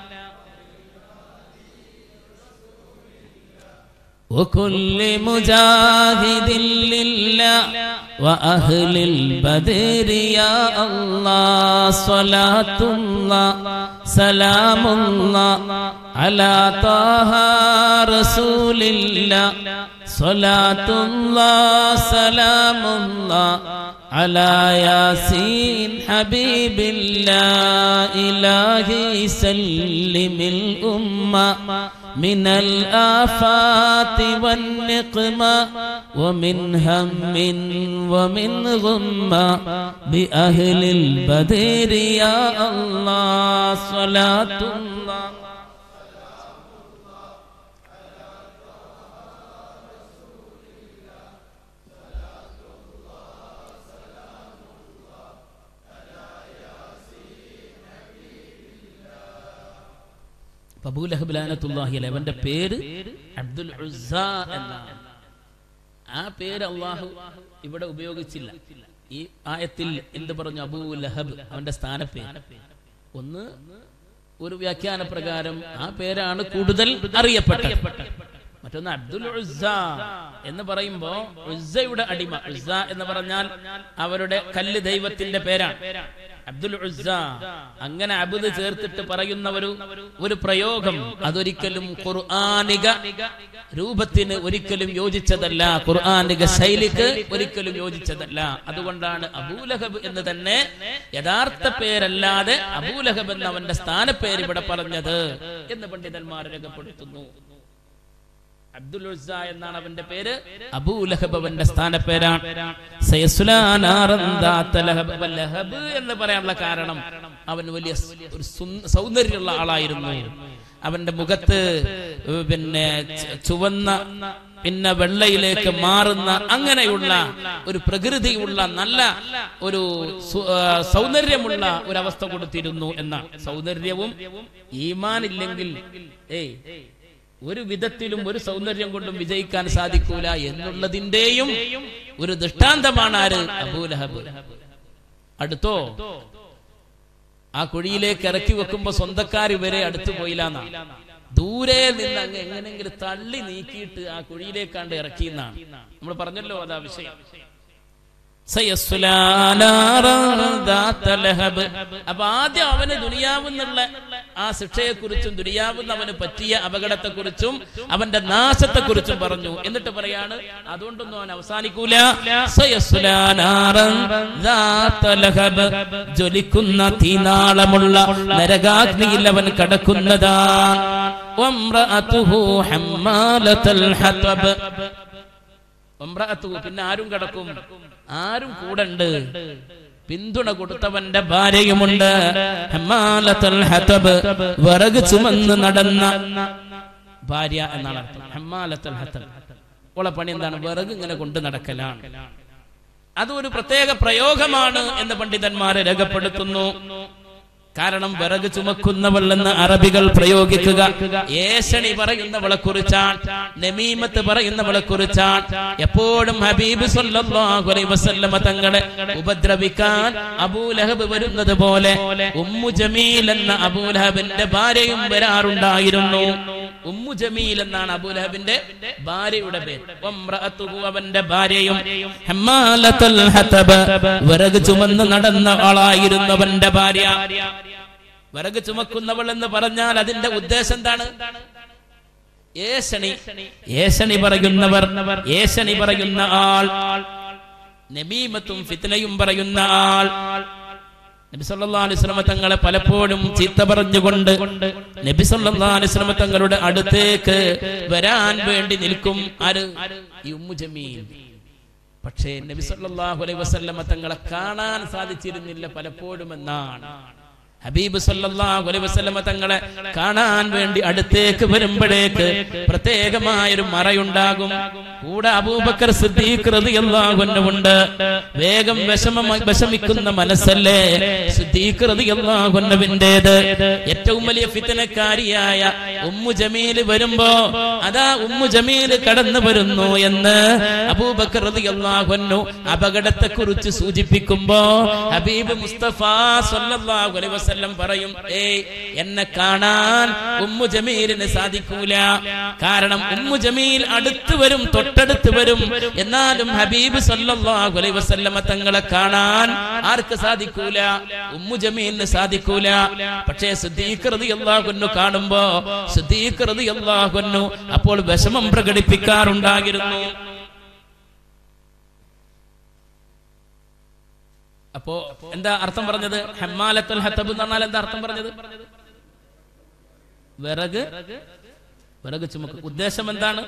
S1: وكل مجاهد لله وأهل البدر يا الله صلاة الله سلام الله على طه رسول الله صلاة الله سلام الله على ياسين حبيب الله إلهي سلم الأمة من الآفات والنقمة ومن هم ومن غمة بأهل البدر يا الله صلاة الله അബൂലഹബുലാനത്തുല്ലാഹി അലൈഹി അവന്റെ പേര് അബ്ദുൽ ഉസ്സ എന്നാണ് ആ പേര് അള്ളാഹു ഇവിടെ ഉപയോഗിച്ചില്ല ഈ ആയത്തിൽ എന്ത് പറഞ്ഞു അബൂ ലഹബ് അവന്റെ സ്ഥാനപ്പേര് ഒന്ന് ഒരു വ്യാഖ്യാന പ്രകാരം ആ പേരാണ് കൂടുതൽ അറിയപ്പെട്ടത് മറ്റൊന്ന് അബ്ദുൽ ഉസ്സ എന്ന് പറയുമ്പോ ഉസ്സയുടെ അടിമ ഉസ്സ എന്ന് പറഞ്ഞാൽ അവരുടെ കല്ല് ദൈവത്തിന്റെ പേരാണ് അബ്ദുൽ ഉസ്സ അങ്ങനെ അബുദ് ചേർത്തിട്ട് പറയുന്ന ഒരു ഒരു പ്രയോഗം അതൊരിക്കലും ഖുർആാനിക രൂപത്തിന് ഒരിക്കലും യോജിച്ചതല്ല ഖുർആാനിക ശൈലിക്ക് ഒരിക്കലും യോജിച്ചതല്ല അതുകൊണ്ടാണ് അബൂലഹബ് എന്ന് തന്നെ യഥാർത്ഥ പേരല്ലാതെ അബൂലഹബ് എന്ന അവന്റെ സ്ഥാനപ്പേര് ഇവിടെ പറഞ്ഞത് എന്ന് പണ്ഡിതന്മാർ രേഖപ്പെടുത്തുന്നു അബ്ദുൽ ഉസ്സ എന്നാണ് അവന്റെ പേര് അബൂലഹബ് അവന്റെ സ്ഥാനപ്പേരാണ് സയസ്ലാനാറൻ ദാത്ത ലഹബ്. അപ്പൊ ലഹബ് എന്ന് പറയാനുള്ള കാരണം അവൻ വലിയ സ് ഒരു സുന്ദ- സൗന്ദര്യമുള്ള ആളായിരുന്നു അവന്റെ മുഖത്ത് പിന്നെ ചു- ചുവന്ന പിന്നെ വെള്ളയിലേക്ക് മാറുന്ന അങ്ങനെയുള്ള ഒരു പ്രകൃതിയുള്ള നല്ല ഒരു സു- ആ, സൗന്ദര്യമുള്ള ഒരു അവസ്ഥ കൊടുത്തിരുന്നു എന്നാണ് സൗന്ദര്യവും ഈമാനില്ലെങ്കിൽ ഏയ് ഒരു വിധത്തിലും ഒരു സൗന്ദര്യം കൊണ്ടും വിജയിക്കാൻ സാധിക്കൂല എന്നുള്ളതിന്റെയും ഒരു ദൃഷ്ടാന്തമാണ് ആര് അബൂലഹബ് അടുത്തോ ആ കുഴിയിലേക്ക് ഇറക്കി വെക്കുമ്പോ സ്വന്തക്കാർ വരെ അടുത്തു പോയില്ല ദൂരെ നിന്ന് അങ്ങ് എങ്ങനെങ്കിലും തള്ളി നീക്കിയിട്ട് ആ കുഴിയിലേക്കാണ്ട് ഇറക്കിയെന്നാണ് നമ്മൾ പറഞ്ഞല്ലോ അതാ വിഷയം സയസ്സുലാ നാറൻ ദാത്ത ലഹബ്. അപ്പൊ ആദ്യം അവന് ദുനിയാവുന്നുള്ള ആ ശിക്ഷയെക്കുറിച്ചും ദുനിയാവുന്ന അവന് പറ്റിയ അപകടത്തെക്കുറിച്ചും അവന്റെ നാശത്തെക്കുറിച്ചും പറഞ്ഞു എന്നിട്ട് പറയാണ് അതുകൊണ്ടൊന്നും അവൻ അവസാനിക്കൂല സയസ്സുലാ നാറൻ ദാത്ത ലഹബ്. ജ്വലിക്കുന്ന തീനാളമുള്ള നരകാഗ്നിയിൽ അവൻ കടക്കുന്നതാണ് വംറഅതുഹു ഹമ്മാലത്തൽ ഹതബ്. വംറഅതുഹു പിന്നെ ആരും കടക്കും ആരും കൂടെ പിന്തുണ കൊടുത്തവന്റെ ഭാര്യയുമുണ്ട് ഹമ്മാലത്തുൽ ഹതബ്. വിറക് ചുമന്ന് നടന്ന ഭാര്യ എന്നാണ് അർത്ഥം ഹമ്മാലത്തുൽ ഹതബ്. ഓളെ പണി എന്താണ് വിറക് ഇങ്ങനെ കൊണ്ട് നടക്കലാണ് അത് ഒരു പ്രത്യേക പ്രയോഗമാണ് എന്ന് പണ്ഡിതന്മാരെ രേഖപ്പെടുത്തുന്നു കാരണം വിറക് ചുമക്കുന്നവൾ എന്ന് അറബികൾ പ്രയോഗിക്കുക ഏഷണി പറയുന്നവളെ കുറിച്ചാണ് നമീമത്ത് പറയുന്നവളെ കുറിച്ചാണ് എപ്പോഴും ഹബീബ് സല്ലല്ലാഹു അലൈഹി വസല്ലമ തങ്ങളെ ഉപദ്രവിക്കാൻ അബൂലഹബ് വരുന്നത് പോലെ ഉമ്മു ജമീൽ എന്ന അബൂലഹബിന്റെ ഭാര്യയും വരാറുണ്ടായിരുന്നു ഉമ്മു ജമീൽ എന്നാണ് അബൂലഹബിന്റെ ഭാര്യയുടെ പേര് വമ്രഅത്തുഹു അവന്റെ ഭാര്യയും ഹമ്മാലത്തുൽ ഹതബ് വിറക് ചുമന്ന് നടന്ന ആളായിരുന്നു അവന്റെ ഭാര്യ വിറക് ചുമക്കുന്നവൾ എന്ന് പറഞ്ഞാൽ അതിന്റെ ഉദ്ദേശം എന്താണ് ഏഷണി ഏഷണി പറയുന്നവർ ഏഷണി പറയുന്ന ആൾ നബീമത്തും ഫിത്നയും പറയുന്ന ആൾ നബി സല്ലല്ലാഹു അലൈഹി വസല്ലം തങ്ങളെ പലപ്പോഴും ചീത്ത പറഞ്ഞുകൊണ്ട് നബി സല്ലല്ലാഹു അലൈഹി വസല്ലം തങ്ങളുടെ അടുത്തേക്ക് വരാൻ വേണ്ടി നിൽക്കും ആര് ഈ ഉമ്മു ജമീൽ പക്ഷേ നബി സല്ലല്ലാഹു അലൈഹി വസല്ലം തങ്ങളെ കാണാൻ സാധിച്ചിരുന്നില്ല പലപ്പോഴും എന്നാണ് ഹബീബ് സല്ലല്ലാഹു അലൈഹി വസല്ലമ തങ്ങളെ കാണാൻ വേണ്ടി അടുത്തേക്ക് വരുമ്പോഴേക്ക് പ്രത്യേകമായ ഒരു മറയുണ്ടാകും കൂടെ അബൂബക്കർ സിദ്ദീഖ് റളിയല്ലാഹു അൻഹു ഉണ്ട് വേഗം വിഷമ വിഷമിക്കുന്ന മനസ്സല്ലേ സിദ്ദീഖ് റളിയല്ലാഹു അൻഹുവിന്റേത് ഏറ്റവും വലിയ ഫിത്തനക്കാരിയായ ഉമ്മു ജമീൽ വരുമ്പോ അതാ ഉമ്മു ജമീൽ കടന്നു വരുന്നു എന്ന് അബൂബക്കർ റളിയല്ലാഹു അൻഹു അപകടത്തെ കുറിച്ച് സൂചിപ്പിക്കുമ്പോ ഹബീബ് മുസ്തഫ സല്ലല്ലാഹു അലൈഹി വസല്ലം പറയും ഏയ് എന്നെ കാണാൻ ഉമ്മു ജമീലിന് സാധിക്കൂല കാരണം ഉമ്മു ജമീൽ അടുത്ത് വരും തൊട്ടടുത്ത് വരും എന്നാലും ഹബീബ് സല്ലല്ലാഹു അലൈഹി വസല്ലമ തങ്ങളെ കാണാൻ ആർക്ക് സാധിക്കൂല ഉമ്മു ജമീലിന് സാധിക്കൂല പക്ഷേ സിദ്ദീഖ് റളിയല്ലാഹു അൻഹു കാണുമ്പോ സിദ്ദീഖ് റളിയല്ലാഹു അൻഹു അപ്പോൾ വിഷമം പ്രകടിപ്പിക്കാറുണ്ടായിരുന്നു അപ്പോ എന്താ അർത്ഥം പറഞ്ഞത് ഹമ്മാലത്തുൽ ഹത്തബ് എന്ന് പറഞ്ഞാൽ എന്താ അർത്ഥം പറഞ്ഞത് വിറക് വിറക് ചുമക്ക് ഉദ്ദേശം എന്താണ്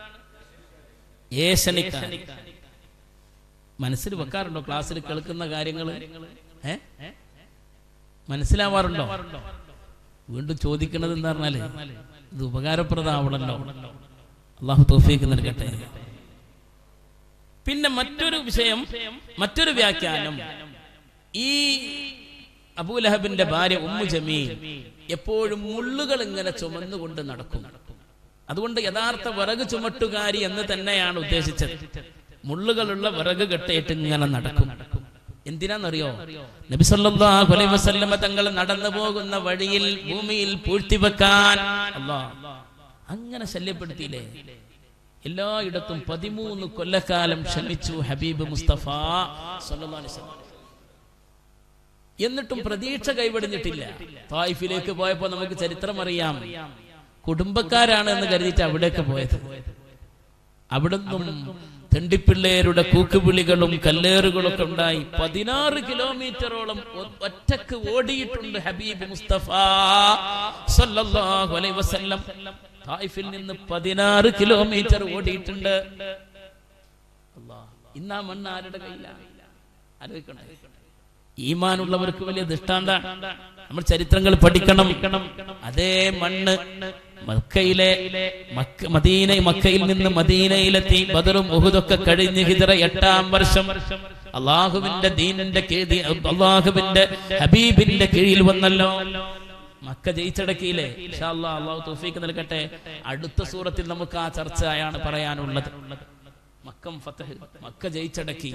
S1: ഏശനിക്കാൻ മനസ്സിൽ വെക്കാറുണ്ടോ ക്ലാസ്സിൽ കേൾക്കുന്ന കാര്യങ്ങൾ ഏ മനസ്സിലാവാറുണ്ടോ വീണ്ടും ചോദിക്കുന്നത് എന്താ പറഞ്ഞാല് ഇത് ഉപകാരപ്രദമാവണല്ലോ അള്ളാഹു തോഫീക്ക് നൽകട്ടെ പിന്നെ മറ്റൊരു വിഷയം മറ്റൊരു വ്യാഖ്യാനം ഈ അബൂലഹബിന്റെ ഭാര്യ ഉമ്മു ജമീൽ എപ്പോഴും മുള്ളുകൾ ഇങ്ങനെ ചുമന്നുകൊണ്ട് നടക്കും അതുകൊണ്ട് യഥാർത്ഥ വിറക് ചുമട്ടുകാരി എന്ന് തന്നെയാണ് ഉദ്ദേശിച്ചത് മുള്ളുകളുള്ള വിറക് കെട്ടിയിട്ട് ഇങ്ങനെ നടക്കും എന്തിനാന്നറിയോ നബി സല്ലല്ലാഹു അലൈഹി വസല്ലമ തങ്ങൾ നടന്നു പോകുന്ന വഴിയിൽ ഭൂമിയിൽ പൂഴ്ത്തിവെക്കാൻ അല്ലാ അങ്ങനെ ശല്യപ്പെടുത്തിയില്ലേ എല്ലായിടത്തും പതിമൂന്ന് കൊല്ലക്കാലം ക്ഷമിച്ചു ഹബീബ് മുസ്തഫ സല്ലല്ലാഹു അലൈഹി വസല്ലം എന്നിട്ടും പ്രതീക്ഷ കൈവടിഞ്ഞിട്ടില്ല തായിഫിലേക്ക് പോയപ്പോ നമുക്ക് ചരിത്രം അറിയാം കുടുംബക്കാരാണ് എന്ന് കരുതിയിട്ട് അവിടേക്ക് പോയത് അവിടുന്നും തെണ്ടിപ്പിള്ളേരുടെ കൂക്കുവിളികളും കല്ലേറുകളും ഒക്കെ ഉണ്ടായി പതിനാറ് കിലോമീറ്ററോളം ഒ- ഒറ്റക്ക് ഓടിയിട്ടുണ്ട് ഹബീബ് മുസ്തഫ സല്ലല്ലാഹു അലൈഹി വസല്ലം തായിഫിൽ നിന്ന് പതിനാറ് കിലോമീറ്റർ ഓടിയിട്ടുണ്ട് അല്ലാ, ഇന്ന് ആ മണ്ണ് ആരുടെ കയ്യിലാണ് ആലോചിക്കണേ ഈമാനുള്ളവർക്ക് വലിയ ദൃഷ്ടാന്താണ് നമ്മൾ ചരിത്രങ്ങൾ പഠിക്കണം അതേ മണ്ണ് മക്കയിലെ മക്ക മദീന മക്കയിൽ നിന്ന് മദീനയിലെത്തി ബദറും ഉഹുദൊക്കെ കഴിഞ്ഞ് ഹിജറ എട്ടാം വർഷം അള്ളാഹുവിന്റെ ദീനിന്റെ കീഴ് അള്ളാഹുവിന്റെ ഹബീബിന്റെ കീഴിൽ വന്നല്ലോ മക്ക ജയിച്ചടക്കിയില്ലേ ഇൻഷാ അല്ലാ, അള്ളാഹു തൗഫീക്ക് നൽകട്ടെ അടുത്ത സൂറത്തിൽ നമുക്ക് ആ ചർച്ചയാണ് പറയാനുള്ളത് മക്കം ഫത്തഹ് മക്ക ജയിച്ചടക്കി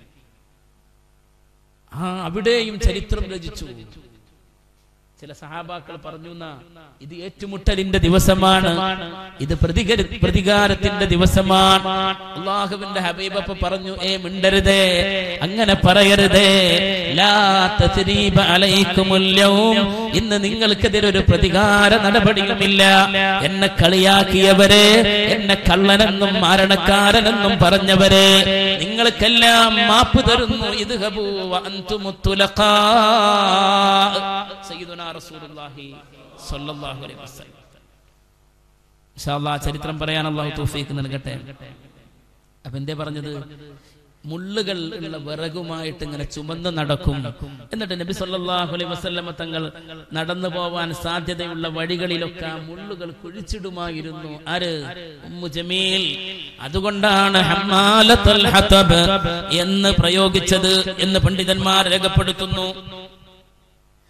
S1: ആ അവിടെയും ചരിത്രം രചിച്ചു ചില സഹാബാക്കൾ പറഞ്ഞു "എന്നാ, ഇത് ഏറ്റുമുട്ടലിന്റെ ദിവസമാണ് ഇത് പ്രതികര പ്രതികാരത്തിന്റെ ദിവസമാണ് അള്ളാഹുവിന്റെ ഹബീബപ്പ പറഞ്ഞു ഏ മിണ്ടരുതേ അങ്ങനെ പറയരുതേ ലാ തസ്രീബ അലൈക്കുമുൽ യൗം. ഇന്ന് നിങ്ങൾക്കെതിരെ ഒരു പ്രതികാര നടപടിയുമില്ല എന്നെ കളിയാക്കിയവരെ എന്നെ കള്ളനെന്നും മാരണക്കാരനെന്നും പറഞ്ഞവരെ നിങ്ങൾക്കെല്ലാം മാപ്പ് തരുന്നു ഇത് ഹബൂ വ അൻതുമു തുലഖാ. സയ്യിദുനാ റസൂലുള്ളാഹി സ്വല്ലല്ലാഹു അലൈഹി വസല്ലം ഇൻഷാ അല്ലാഹ് ചരിത്രം പറയാൻ അള്ളാഹു തൗഫീക്ക് നൽകട്ടെ അപ്പൊ എന്തേ പറഞ്ഞത് മുള്ളുകൾ ഉള്ള വിറകുമായിട്ട് ഇങ്ങനെ ചുമന്ന് നടക്കും എന്നിട്ട് നബി സല്ലല്ലാഹു അലൈഹി വസല്ലമ തങ്ങൾ നടന്നു പോവാൻ സാധ്യതയുള്ള വഴികളിലൊക്കെ ആ മുള്ളുകൾ കുഴിച്ചിടുമായിരുന്നു ആര് ഉമ്മു ജമീൽ അതുകൊണ്ടാണ് ഹമ്മാലത്തുൽ ഹതബ് എന്ന് പ്രയോഗിച്ചത് എന്ന് പണ്ഡിതന്മാർ രേഖപ്പെടുത്തുന്നു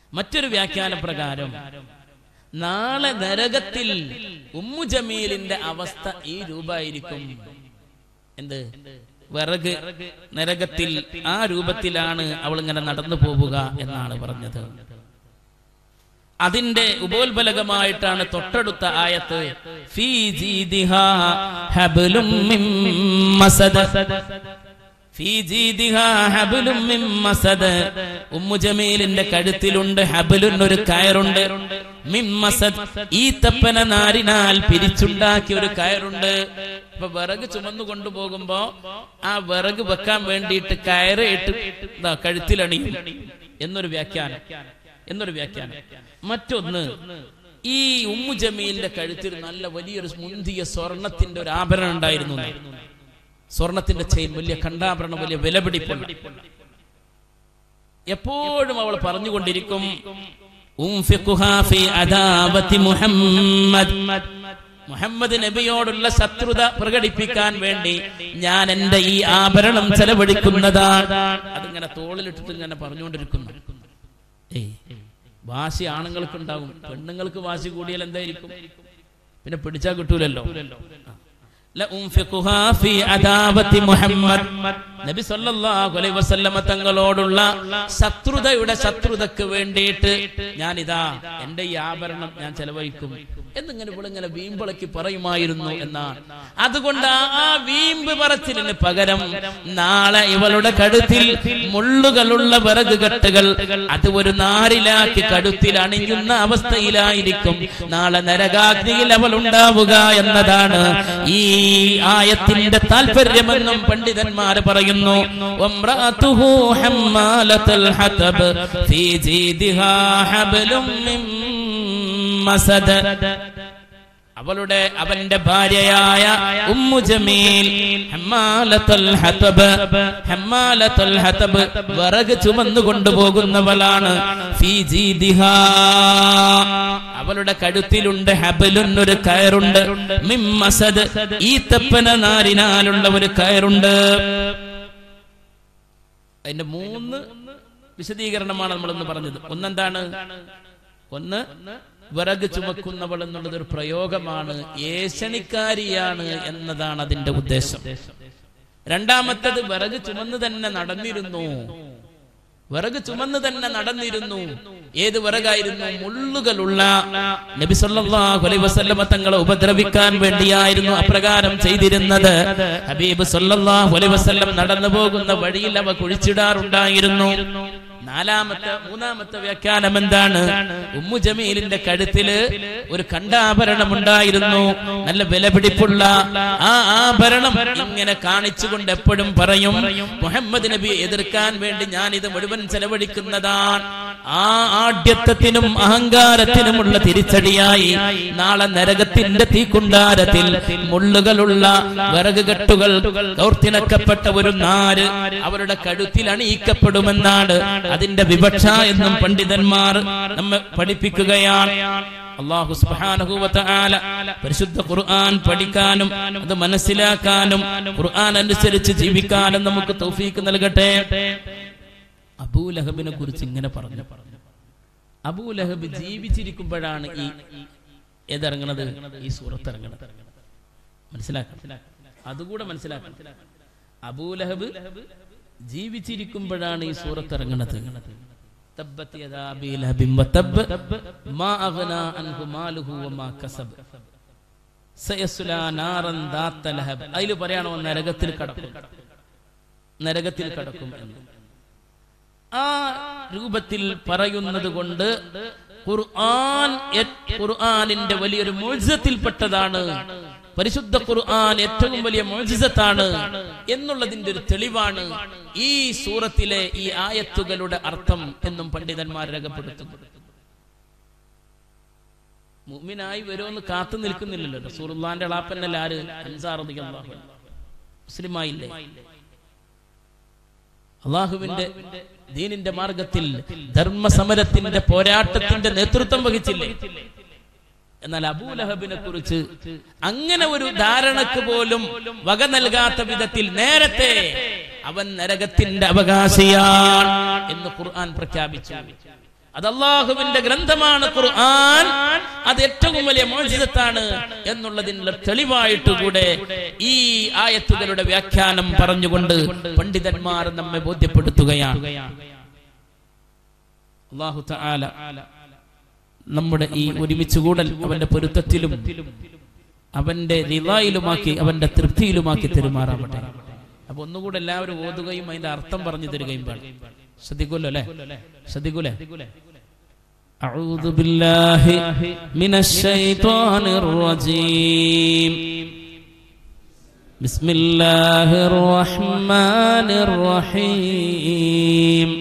S1: മറ്റൊരു വ്യാഖ്യാന പ്രകാരം നാളെ നരകത്തിൽ ഉമ്മു ജമീലിന്റെ അവസ്ഥ ഈ രൂപമായിരിക്കും എന്ത് വിറക് നരകത്തിൽ ആ രൂപത്തിലാണ് അവൾ ഇങ്ങനെ നടന്നു പോവുക എന്നാണ് പറഞ്ഞത് അതിന്റെ ഉപോത്ബലകമായിട്ടാണ് തൊട്ടടുത്ത ആയത്ത് ഫീ ജീദിഹാ ഹബ്ലും മിൻ മസദ ഫീ ജീദിഹാ ഹബ്ലും മിൻ മസദ ഉമ്മു ജമീലിന്റെ കഴുത്തിലുണ്ട് ഹബലുൻ ഒരു കയറുണ്ട് മിൻ മസദ് ഈ തപ്പന നാരിനാൽ പിരിച്ചുണ്ടാക്കിയ ഒരു കയറുണ്ട് ഇപ്പൊ വിറക് ചുമന്നു കൊണ്ടുപോകുമ്പോ ആ വിറക് വെക്കാൻ വേണ്ടിയിട്ട് കയറ് ഇട്ട് ദാ കഴുത്തിലണിയും എന്നൊരു വ്യാഖ്യാനം എന്നൊരു വ്യാഖ്യാനം മറ്റൊന്ന് ഈ ഉമ്മു ജമീലിന്റെ കഴുത്തിൽ നല്ല വലിയൊരു മുന്തിയ സ്വർണത്തിന്റെ ഒരു ആഭരണം ഉണ്ടായിരുന്നു എന്ന്. സ്വർണത്തിന്റെ ചെയിൻ വലിയ കണ്ടാഭരണം വലിയ വിലപിടിപ്പുണ്ട് എപ്പോഴും അവൾ പറഞ്ഞുകൊണ്ടിരിക്കും ഉംഫിഖുഹാ ഫീ അദാവത്തി മുഹമ്മദ് മുഹമ്മദ് നബിയോടുള്ള ശത്രുത പ്രകടിപ്പിക്കാൻ വേണ്ടി ഞാൻ എന്റെ ഈ ആഭരണം ചെലവഴിക്കുന്നതാണ് അതിങ്ങനെ തോളിലിട്ടിട്ട് ഇങ്ങനെ പറഞ്ഞുകൊണ്ടിരിക്കുന്നു ഏയ് വാശി ആണുങ്ങൾക്ക് ഉണ്ടാകും പെണ്ണുങ്ങൾക്ക് വാശി കൂടിയാൽ എന്തായിരിക്കും പിന്നെ പിടിച്ചാൽ കിട്ടൂലല്ലോ ലഉൻഫിഖുഹാ ഫീ അദാവത്തി മുഹമ്മദ് നബി സല്ലല്ലാഹു അലൈഹി വസല്ലമ തങ്ങളോടുള്ള ശത്രുതയുടെ ശത്രുതക്ക് വേണ്ടിയിട്ട് ഞാൻ ഇതാ എന്റെ ഈ ആഭരണം ഞാൻ ചെലവഴിക്കും എന്നിങ്ങനെ ഇവളിങ്ങനെ വീമ്പിളക്കി പറയുമായിരുന്നു എന്നാണ് അതുകൊണ്ട് ആ- ആ വീമ്പ് പറച്ചിലിന് പകരം നാളെ ഇവളുടെ കഴുത്തിൽ മുള്ളുകളുള്ള വിറക് കെട്ടുകൾ അത് ഒരു നാരിലാക്കി കഴുത്തിൽ അണിയുന്ന അവസ്ഥയിലായിരിക്കും നാളെ നരകാഗ്നിയിൽ അവൾ ഉണ്ടാവുക എന്നതാണ് ഈ ആയത്തിന്റെ താല്പര്യമെന്നും പണ്ഡിതന്മാര് പറയുന്നു വമ്രഅതുഹു ഹമ്മാലത്തുൽ ഹതബ് ഫീ ജീദിഹാ ഹബ്ലും മിൻ മസദ് അവളുടെ അവന്റെ ഭാര്യയായ ഉമ്മു ജമീൽ ഹമ്മാലത്തുൽ ഹതബ് ഹമ്മാലത്തുൽ ഹതബ് വിറക് ചുമന്നു കൊണ്ടുപോകുന്നവളാണ് ഫീ ജീദിഹാ അവളുടെ കഴുത്തിലുണ്ട് ഹബലുൻ ഒരു കയറുണ്ട് മിം മസദ് ഈ തപ്പന നാരിനാലുള്ള ഒരു കയറുണ്ട് അതിന്റെ മൂന്ന് വിശദീകരണമാണ് നമ്മളൊന്ന് പറഞ്ഞത് ഒന്നെന്താണ് ഒന്ന് വിറക് ചുമക്കുന്നവൾ എന്നുള്ളത് ഒരു പ്രയോഗമാണ് ഏഷണിക്കാരിയാണ് എന്നതാണ് അതിന്റെ ഉദ്ദേശം രണ്ടാമത്തത് വിറക് ചുമന്ന് തന്നെ നടന്നിരുന്നു വിറക് ചുമന്ന് തന്നെ നടന്നിരുന്നു ഏത് വിറകായിരുന്നു മുള്ളുകളുള്ള നബി സല്ലല്ലാഹു അലൈഹി വസല്ലമ തങ്ങളെ ഉപദ്രവിക്കാൻ വേണ്ടിയായിരുന്നു അപ്രകാരം ചെയ്തിരുന്നത് ഹബീബ് സല്ലല്ലാഹു അലൈഹി വസല്ലം നടന്നു പോകുന്ന വഴിയിൽ അവ കുഴിച്ചിടാറുണ്ടായിരുന്നു നാലാമത്തെ മൂന്നാമത്തെ വ്യാഖ്യാനം എന്താണ് ഉമ്മു ജമീലിന്റെ കഴുത്തില് ഒരു കണ്ടാഭരണം ഉണ്ടായിരുന്നു നല്ല വിലപിടിപ്പുള്ള ആ ആഭരണം ഇങ്ങനെ കാണിച്ചുകൊണ്ട് എപ്പോഴും പറയും മുഹമ്മദ് നബി എതിർക്കാൻ വേണ്ടി ഞാൻ ഇത് മുഴുവൻ ചെലവഴിക്കുന്നതാണ് ആ ആഢ്യത്വത്തിനും അഹങ്കാരത്തിനുമുള്ള തിരിച്ചടിയായി നാളെ നരകത്തിന്റെ തീക്കുണ്ടാരത്തിൽ മുള്ളുകളുള്ള വിറക് കെട്ടുകൾ കൗർത്തിണക്കപ്പെട്ട ഒരു നാര് അവരുടെ കഴുത്തിൽ അണിയിക്കപ്പെടുമെന്നാണ് അതിന്റെ വിവക്ഷ എന്നും പണ്ഡിതന്മാർ നമ്മെ പഠിപ്പിക്കുകയാണ് അള്ളാഹു സുബ്ഹാനഹു വ തആല പരിശുദ്ധ ഖുർആൻ പഠിക്കാനും അത് മനസ്സിലാക്കാനും ഖുർആൻ അനുസരിച്ച് ജീവിക്കാനും നമുക്ക് തൗഫീക്ക് നൽകട്ടെ അബൂലഹബിനെ കുറിച്ച് ഇങ്ങനെ പറഞ്ഞു അബൂലഹബ് ജീവിച്ചിരിക്കുമ്പോഴാണ് ഈ ഏതിറങ്ങണത് ഈ സൂറത്ത് ഇറങ്ങണത് മനസ്സിലാക്കണം അതുകൂടെ മനസ്സിലാക്കണം അബൂലഹബ് ജീവിച്ചിരിക്കുമ്പോഴാണ് ഈ സൂറത്ത് ഇറങ്ങണത് തബ്ബത് യദാ അബീ ലഹബിൻ വതബ്ബ് മാ അഗ്നാ അൻഹു മാലുഹു വമാ കസബ് സയസ്ലാ നാറൻ ദാത്ത ലഹബ് അതിൽ പറയണോ നരകത്തിൽ കടക്കും നരകത്തിൽ കടക്കും എന്ന് ആ രൂപത്തിൽ പറയുന്നത് കൊണ്ട് ഖുർആൻ എ- ഖുർആനിന്റെ വലിയൊരു മോചിതത്തിൽപ്പെട്ടതാണ് പരിശുദ്ധ ഖുർആൻ ഏറ്റവും വലിയ മോചിതത്താണ് എന്നുള്ളതിന്റെ ഒരു തെളിവാണ് ഈ സൂറത്തിലെ ഈ ആയത്തുകളുടെ അർത്ഥം എന്നും പണ്ഡിതന്മാർ രേഖപ്പെടുത്തുന്നു മുഅ്മിനായി വരുമെന്ന് കാത്തു നിൽക്കുന്നില്ലല്ലോ റസൂലുള്ളാന്റെ അളാപ്പന്നല്ല ആര് അൻസാർ റളിയല്ലാഹു അൻഹു. മുസ്ലിമായില്ലേ അള്ളാഹുവിന്റെ ദീനിന്റെ മാർഗത്തിൽ ധർമ്മസമരത്തിന്റെ പോരാട്ടത്തിന്റെ നേതൃത്വം വഹിച്ചില്ലേ എന്നാൽ അബൂലഹബിനെ കുറിച്ച് അങ്ങനെ ഒരു ധാരണക്ക് പോലും വക നൽകാത്ത വിധത്തിൽ നേരത്തെ അവൻ നരകത്തിന്റെ അവകാശിയാണ് എന്ന് ഖുർആൻ പ്രഖ്യാപിച്ചു അത് അള്ളാഹുവിന്റെ ഗ്രന്ഥമാണ് ഖുർആൻ അത് ഏറ്റവും വലിയ മോചിതത്താണ് എന്നുള്ളതിനുള്ള തെളിവായിട്ട് കൂടെ ഈ ആയത്തുകളുടെ വ്യാഖ്യാനം പറഞ്ഞുകൊണ്ട് പണ്ഡിതന്മാർ നമ്മെ ബോധ്യപ്പെടുത്തുകയാണ് അള്ളാഹു തആല നമ്മുടെ ഈ ഒരുമിച്ച് കൂടൽ അവന്റെ പൊരുത്തത്തിലും അവന്റെ റിവായിലുമാക്കി അവന്റെ തൃപ്തിയിലുമാക്കി തെരുമാറാവട്ടെ അപ്പൊ ഒന്നുകൂടെ എല്ലാവരും ഓതുകയും അതിന്റെ അർത്ഥം പറഞ്ഞു തരികയും വേണം ശ്രദ്ധിക്കൂല്ലോ അല്ലെ ശ്രദ്ധിക്കൂലേ أعوذ بالله من الشيطان الرجيم بسم الله الرحمن الرحيم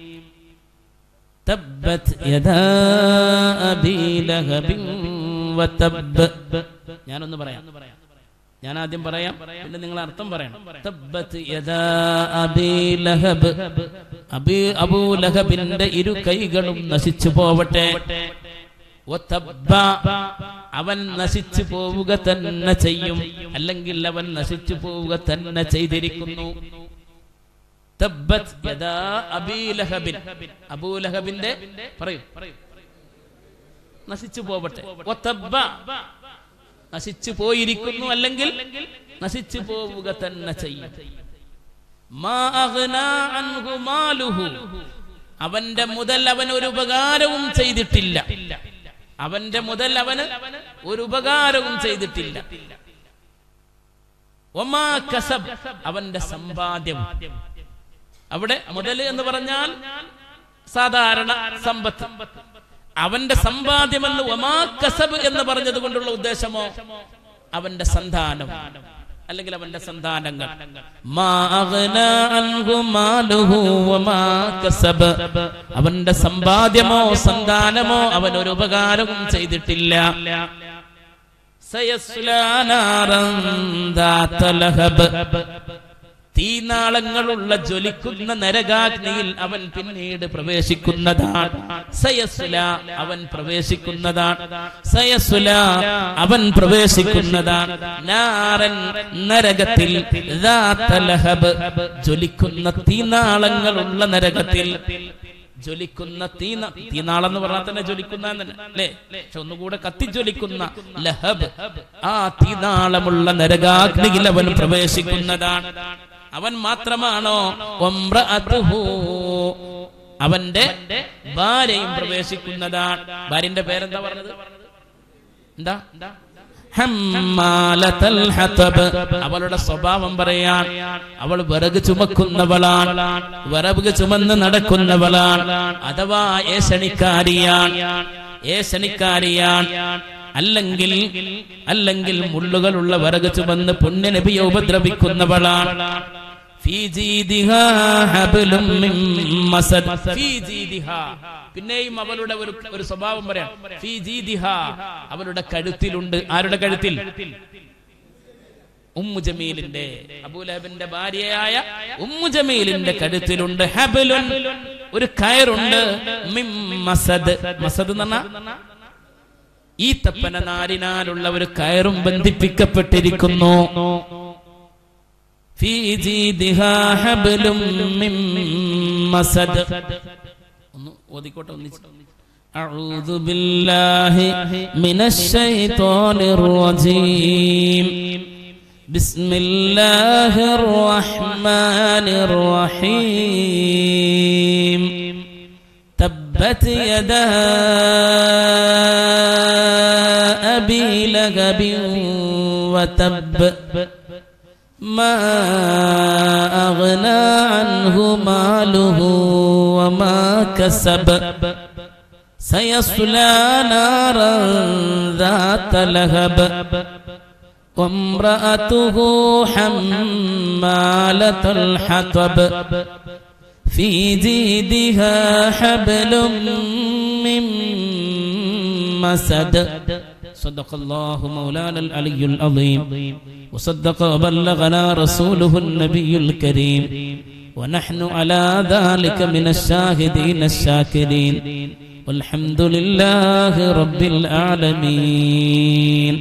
S1: تبت يدا أبي لهب وتب ഞാനൊന്ന് പറയാം ഞാൻ ആദ്യം പറയാം പിന്നെ നിങ്ങൾ അർത്ഥം പറയണം തബ്ബത്ത് യദാ അബീ ലഹബ് അബീ അബൂ ലഹബിന്റെ ഇരു കൈകളും നശിച്ചു പോവട്ടെ വതബ്ബ അവൻ നശിച്ചു പോവുക തന്നെ ചെയ്യും അല്ലെങ്കിൽ അവൻ നശിച്ചു പോവുക തന്നെ ചെയ്തിരിക്കുന്നു തബ്ബത്ത് യദാ അബീ ലഹബിൻ അബൂ ലഹബിന്റെ പറയൂ നശിച്ചു പോവട്ടെ വതബ്ബ നശിച്ചു പോയിരിക്കുന്നു അല്ലെങ്കിൽ നശിച്ചു പോവുക തന്നെ ചെയ്യും മാ അഗ്നാ അൻഹു മാലുഹു. അവന്റെ മുതൽ അവൻ ഒരു ഉപകാരവും ചെയ്തിട്ടില്ല അവന്റെ മുതൽ അവന് ഒരു ഉപകാരവും ചെയ്തിട്ടില്ല ഒമാ കസബ് അവന്റെ സമ്പാദ്യം അവിടെ മുതൽ എന്ന് പറഞ്ഞാൽ സാധാരണ സമ്പത്ത് അവന്റെ സമ്പാദ്യമെന്ന് ഒമാ കസബ് എന്ന് പറഞ്ഞത് കൊണ്ടുള്ള ഉദ്ദേശമോ അവന്റെ സന്താനം അല്ലെങ്കിൽ അവന്റെ സന്താനങ്ങൾ മാ അഗ്നാ അൻഹു മാലുഹു വമാ കസബ്. അവന്റെ സമ്പാദ്യമോ സന്താനമോ അവൻ ഒരു ഉപകാരവും ചെയ്തിട്ടില്ല സയസ്ലാ നാറൻ ദാത ലഹബ്. തീനാളങ്ങളുള്ള ജ്വലിക്കുന്ന നരകാഗ്നിയിൽ അവൻ പിന്നീട് പ്രവേശിക്കുന്നതാണ് സയസുല അവൻ പ്രവേശിക്കുന്നതാണ് സയസുല അവൻ പ്രവേശിക്കുന്നതാണ് നാരൻ നരകത്തിൽ ذات ലഹബ്. ജ്വലിക്കുന്ന തീനാളങ്ങളുള്ള നരകത്തിൽ ജ്വലിക്കുന്ന തീന തീനാളെന്ന് പറഞ്ഞാൽ തന്നെ ജ്വലിക്കുന്ന എന്ന് തന്നെ അല്ലേ പക്ഷെ ഒന്നുകൂടെ കത്തിജ്വലിക്കുന്ന ലഹബ് ആ തീനാളമുള്ള നരകാഗ്നിയിൽ അവൻ പ്രവേശിക്കുന്നതാണ് അവൻ മാത്രമാണോ വമ്രഅതുഹു. അവന്റെ ഭാര്യയും പ്രവേശിക്കുന്നതാണ് ഭാര്യന്റെ പേരെന്താ പറഞ്ഞത് എന്താ ഹമ്മാലത്തൽ ഹതബ്. അവളുടെ സ്വഭാവം പറയാൻ അവൾ വിറക് ചുമക്കുന്നവളാണ് വിറക് ചുമന്ന് നടക്കുന്നവളാണ് അഥവാ ഏഷണിക്കാരിയാൻ ഏഷണിക്കാരിയാൻ അല്ലെങ്കിൽ അല്ലെങ്കിൽ മുള്ളുകളുള്ള വിറക് ചുമന്ന് പുണ്യനബിയെ ഉപദ്രവിക്കുന്നവളാണ് ഫീ ജീദിഹാ ഹബ്ലും മിൻ മസദ്. ഫീ ജീദിഹാ. പിന്നെയും അവളുടെ ഒരു ഒരു സ്വഭാവം പറയാം ഫീ ജീദിഹാ. അവളുടെ കഴുത്തിലുണ്ട് ആരുടെ കഴുത്തിൽ ഉമ്മു ജമീലിന്റെ അബൂലഹബിന്റെ ഭാര്യയായ ഉമ്മു ജമീലിന്റെ കഴുത്തിലുണ്ട് ഹബലുൻ ഒരു കയറുണ്ട് മിൻ മസദ് മസദ് എന്ന് പറഞ്ഞാ ഈ തപ്പന നാരിനാലുള്ള ഒരു കയറും ബന്ധിപ്പിക്കപ്പെട്ടിരിക്കുന്നു ഫീ ജീദിഹാ ഹബ്ലും മിൻ മസദ്. ഒന്ന് ഓതിക്കോട്ടെ ഒന്നിച്ച് أعوذ بالله من الشيطان الرجيم بسم الله الرحمن الرحيم تبت يدا أبي لهب وتب ما أغنى عنه ماله وما كسب سيصلى نارا ذات لهب وامرأته حمالة الحطب في جيدها حبل من مسد صدق الله مولانا العلي العظيم وصدق وبلغنا رسوله النبي الكريم ونحن على ذلك من الشاهدين الشاكرين والحمد لله رب العالمين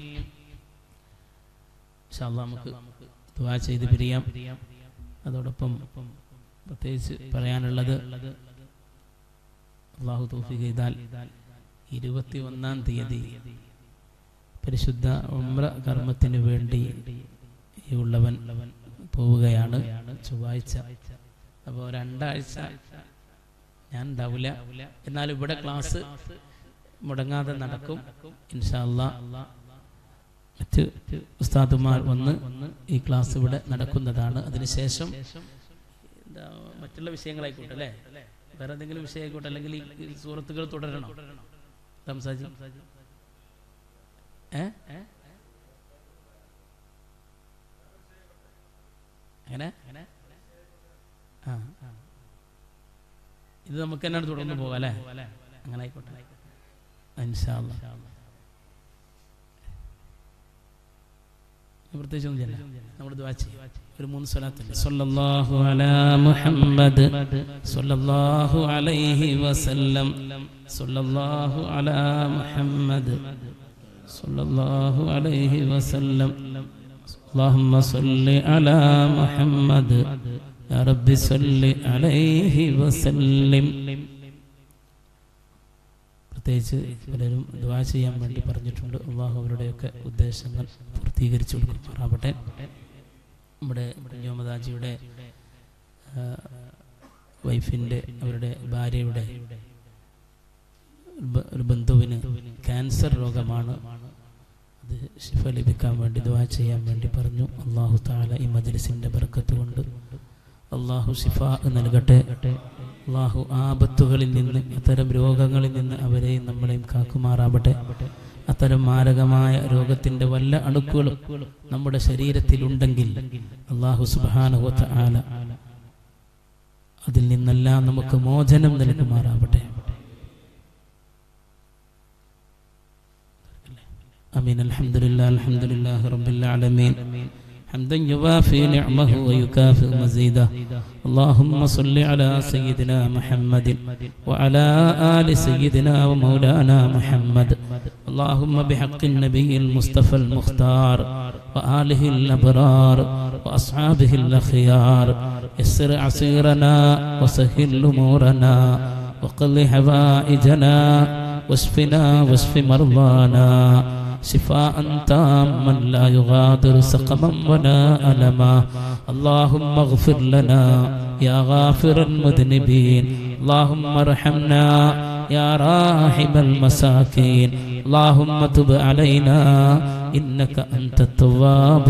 S1: ഇൻഷാ അല്ലാഹ് നമുക്ക് ദുആ ചെയ്ത് പിരിയാം അതോടൊപ്പം പ്രത്യേകിച്ച് പറയാനുള്ളത് അള്ളാഹു തൗഫീഖ് ചെയ്താൽ ഇരുപത്തി ഒന്നാം തീയതി പരിശുദ്ധ ഉംറ കർമ്മത്തിന് വേണ്ടി ഈ ഉള്ളവൻ പോവുകയാണ് ചൊവ്വാഴ്ച അപ്പോൾ രണ്ടാഴ്ച ഞാൻ ഉണ്ടാവില്ല എന്നാൽ ഇവിടെ ക്ലാസ് മുടങ്ങാതെ നടക്കും ഇൻഷാല്ല മറ്റ് ഉസ്താദുമാർ വന്ന് ഈ ക്ലാസ് ഇവിടെ നടക്കുന്നതാണ് അതിനുശേഷം എന്താ മറ്റുള്ള വിഷയങ്ങളായിക്കോട്ടെ അല്ലേ വേറെ എന്തെങ്കിലും വിഷയമായിക്കോട്ടെ അല്ലെങ്കിൽ ഈ സുഹൃത്തുക്കൾ തുടരണം സംസാരിച്ചു ഏ എങ്ങനെ ആ ഇത് നമുക്ക് തന്നെ തുടർന്ന് പോകാം അല്ലേ അങ്ങനെ ആയിക്കോട്ടെ ഇൻഷാ അല്ലാ. പ്രത്യേകിച്ച് ഒന്നും ചെയ്യണ്ട നമ്മൾ ദുആ ചെയ്യും ഒരു മൂന്ന് സ്വലാത്തുണ്ട് സല്ലല്ലാഹു അലാ മുഹമ്മദ് സല്ലല്ലാഹു അലൈഹി വസല്ലം സല്ലല്ലാഹു അലാ മുഹമ്മദ് സല്ലല്ലാഹു അലൈഹി വസല്ലം اللهم صل على محمد يا رب صل عليه وسلم പ്രത്യേകിച്ച് പലരും ദ്വാ ചെയ്യാൻ വേണ്ടി പറഞ്ഞിട്ടുണ്ട് അള്ളാഹു അവരുടെയൊക്കെ ഉദ്ദേശങ്ങൾ പൂർത്തീകരിച്ചു കൊടുക്കുമാറാവട്ടെ നമ്മുടെ കുഞ്ഞോമദാജിയുടെ വൈഫിൻ്റെ അവരുടെ ഭാര്യയുടെ ബ- ഒരു ബന്ധുവിന് ക്യാൻസർ രോഗമാണ് അത് ശിഫ ലഭിക്കാൻ വേണ്ടി ദ്വാ ചെയ്യാൻ വേണ്ടി പറഞ്ഞു അള്ളാഹു താല ഈ മജ്ലിസിന്റെ ബർക്കത്ത് കൊണ്ട് അള്ളാഹു ശിഫ നൽകട്ടെ അള്ളാഹു ആപത്തുകളിൽ നിന്ന് അത്തരം രോഗങ്ങളിൽ നിന്ന് അവരെയും നമ്മളെയും കാക്കുമാറാവട്ടെ അത്തരം മാരകമായ രോഗത്തിന്റെ വല്ല അണുക്കളും നമ്മുടെ ശരീരത്തിലുണ്ടെങ്കിൽ അള്ളാഹു സുബാനുവത്ത ആല അതിൽ നിന്നെല്ലാം നമുക്ക് മോചനം നൽകുമാറാവട്ടെ امين الحمد لله الحمد لله رب العالمين حمدا يوافي نعمه ويكافئ مزيده اللهم صل على سيدنا محمد وعلى ال سيدنا ومولانا محمد اللهم بحق النبي المصطفى المختار واله الابرار واصحابه الاخيار يسر عسيرنا وسهل امورنا وقل حوائجنا واشفنا واشف مرضانا شفاء تاما لا يغادر سقما ولا ألما اللهم اغفر لنا يا غافر المذنبين اللهم ارحمنا يا راحم المساكين اللهم تب علينا إنك أنت التواب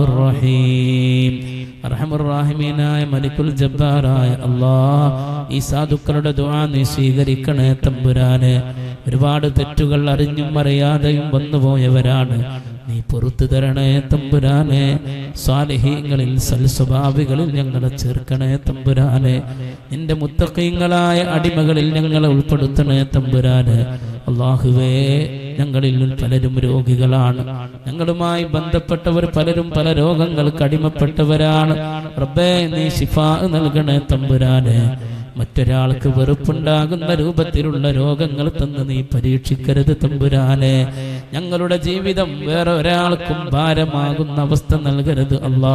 S1: الرحيم അർഹമുറാഹിമീനായ മലിക്കുൽ ജബ്ബാറായ അല്ലാ ഈ സാധുക്കളുടെ ദുആ നീ സ്വീകരിക്കണേ തമ്പുരാനെ ഒരുപാട് തെറ്റുകൾ അറിഞ്ഞും അറിയാതെയും വന്നുപോയവരാണ് നീ പൊറത്തു തരണേ തമ്പുരാനെ സ്വാലിഹീങ്ങളിൽ സൽസ്വഭാവികളിൽ ഞങ്ങളെ ചേർക്കണേ തമ്പുരാനെ നിന്റെ മുത്തക്കീങ്ങളായ അടിമകളിൽ ഞങ്ങളെ ഉൾപ്പെടുത്തണേ തമ്പുരാനെ അള്ളാഹുവേ ഞങ്ങളിൽ പലരും രോഗികളാണ് ഞങ്ങളുമായി ബന്ധപ്പെട്ടവർ പലരും പല രോഗങ്ങൾക്ക് അടിമപ്പെട്ടവരാണ് റബ്ബേ നീ ശിഫാ നൽകണേ തമ്പുരാനെ മറ്റൊരാൾക്ക് വെറുപ്പുണ്ടാകുന്ന രൂപത്തിലുള്ള രോഗങ്ങൾ തന്ന് നീ പരീക്ഷിക്കരുത് തമ്പുരാനെ ഞങ്ങളുടെ ജീവിതം വേറെ ഒരാൾക്കും ഭാരമാകുന്ന അവസ്ഥ നൽകരുത് അല്ലാ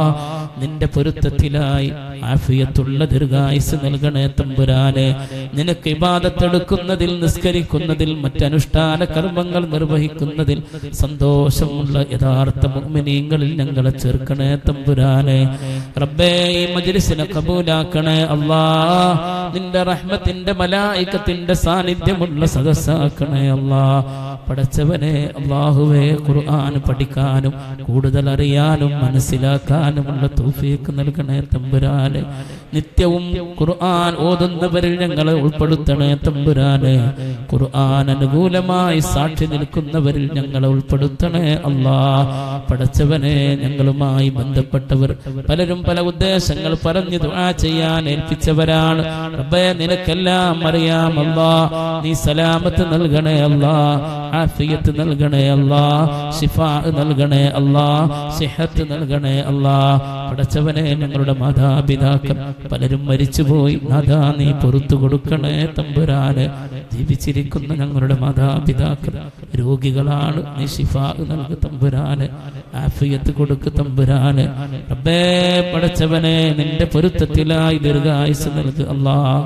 S1: നിന്റെ പൊരുത്തത്തിലായി ആഫിയത്തുള്ള ദീർഘായുസ് നൽകണേ തമ്പുരാനെ നിനക്ക് ഇബാദത്തെടുക്കുന്നതിൽ നിസ്കരിക്കുന്നതിൽ മറ്റനുഷ്ഠാന കർമ്മങ്ങൾ നിർവഹിക്കുന്നതിൽ സന്തോഷമുള്ള യഥാർത്ഥ മുഅ്മിനീങ്ങളിൽ ഞങ്ങളെ ചേർക്കണേ തമ്പുരാനെ റബ്ബേ ഈ മജ്ലിസിനെ കബൂലാക്കണേ അല്ലാ നിന്റെ റഹ്മത്തിന്റെ മലായിക്കത്തിന്റെ സാന്നിധ്യമുള്ള സദസ്സാക്കണേ അല്ലാ പടച്ചവനെ അള്ളാഹുവേ ഖുർആൻ പഠിക്കാനും കൂടുതൽ അറിയാനും മനസ്സിലാക്കാനുമുള്ള തൗഫീക്ക് നൽകണേ തമ്പുരാനെ നിത്യവും ഖുർആൻ ഓതുന്നവരിൽ ഞങ്ങളെ ഉൾപ്പെടുത്തണേ തമ്പുരാനെ ഖുർആൻ അനുകൂലമായി സാക്ഷി നിൽക്കുന്നവരിൽ ഞങ്ങളെ ഉൾപ്പെടുത്തണേ അല്ലാ പടച്ചവനെ ഞങ്ങളുമായി ബന്ധപ്പെട്ടവർ പലരും പല ഉദ്ദേശങ്ങൾ പറഞ്ഞു ദുആ ചെയ്യാൻ ഏൽപ്പിച്ചവരാണ് റബ്ബേ നിനക്കെല്ലാം അറിയാം അല്ലാ നീ സലാമത്ത് നൽകണേ അല്ലാ ആഫിയത്ത് നൽകണേ അല്ലാ ശിഫാ നൽകണേ അല്ലാ സിഹത്ത് നൽകണേ അല്ലാ പടച്ചവനെ ഞങ്ങളുടെ മാതാപിതാക്കൾ പലരും മരിച്ചുപോയി നാഥാ നീ പൊറത്തു കൊടുക്കണേ തമ്പുരാന് ജീവിച്ചിരിക്കുന്ന ഞങ്ങളുടെ മാതാപിതാക്കൾ രോഗികളാണ് നീ ശിഫാ നൽകു തമ്പുരാന് ആഫിയത്ത് കൊടുക്ക് തമ്പുരാന് റബ്ബേ പടച്ചവനെ നിന്റെ പൊരുത്തത്തിലായി ദീർഘായുസ് നൽകു അല്ലാ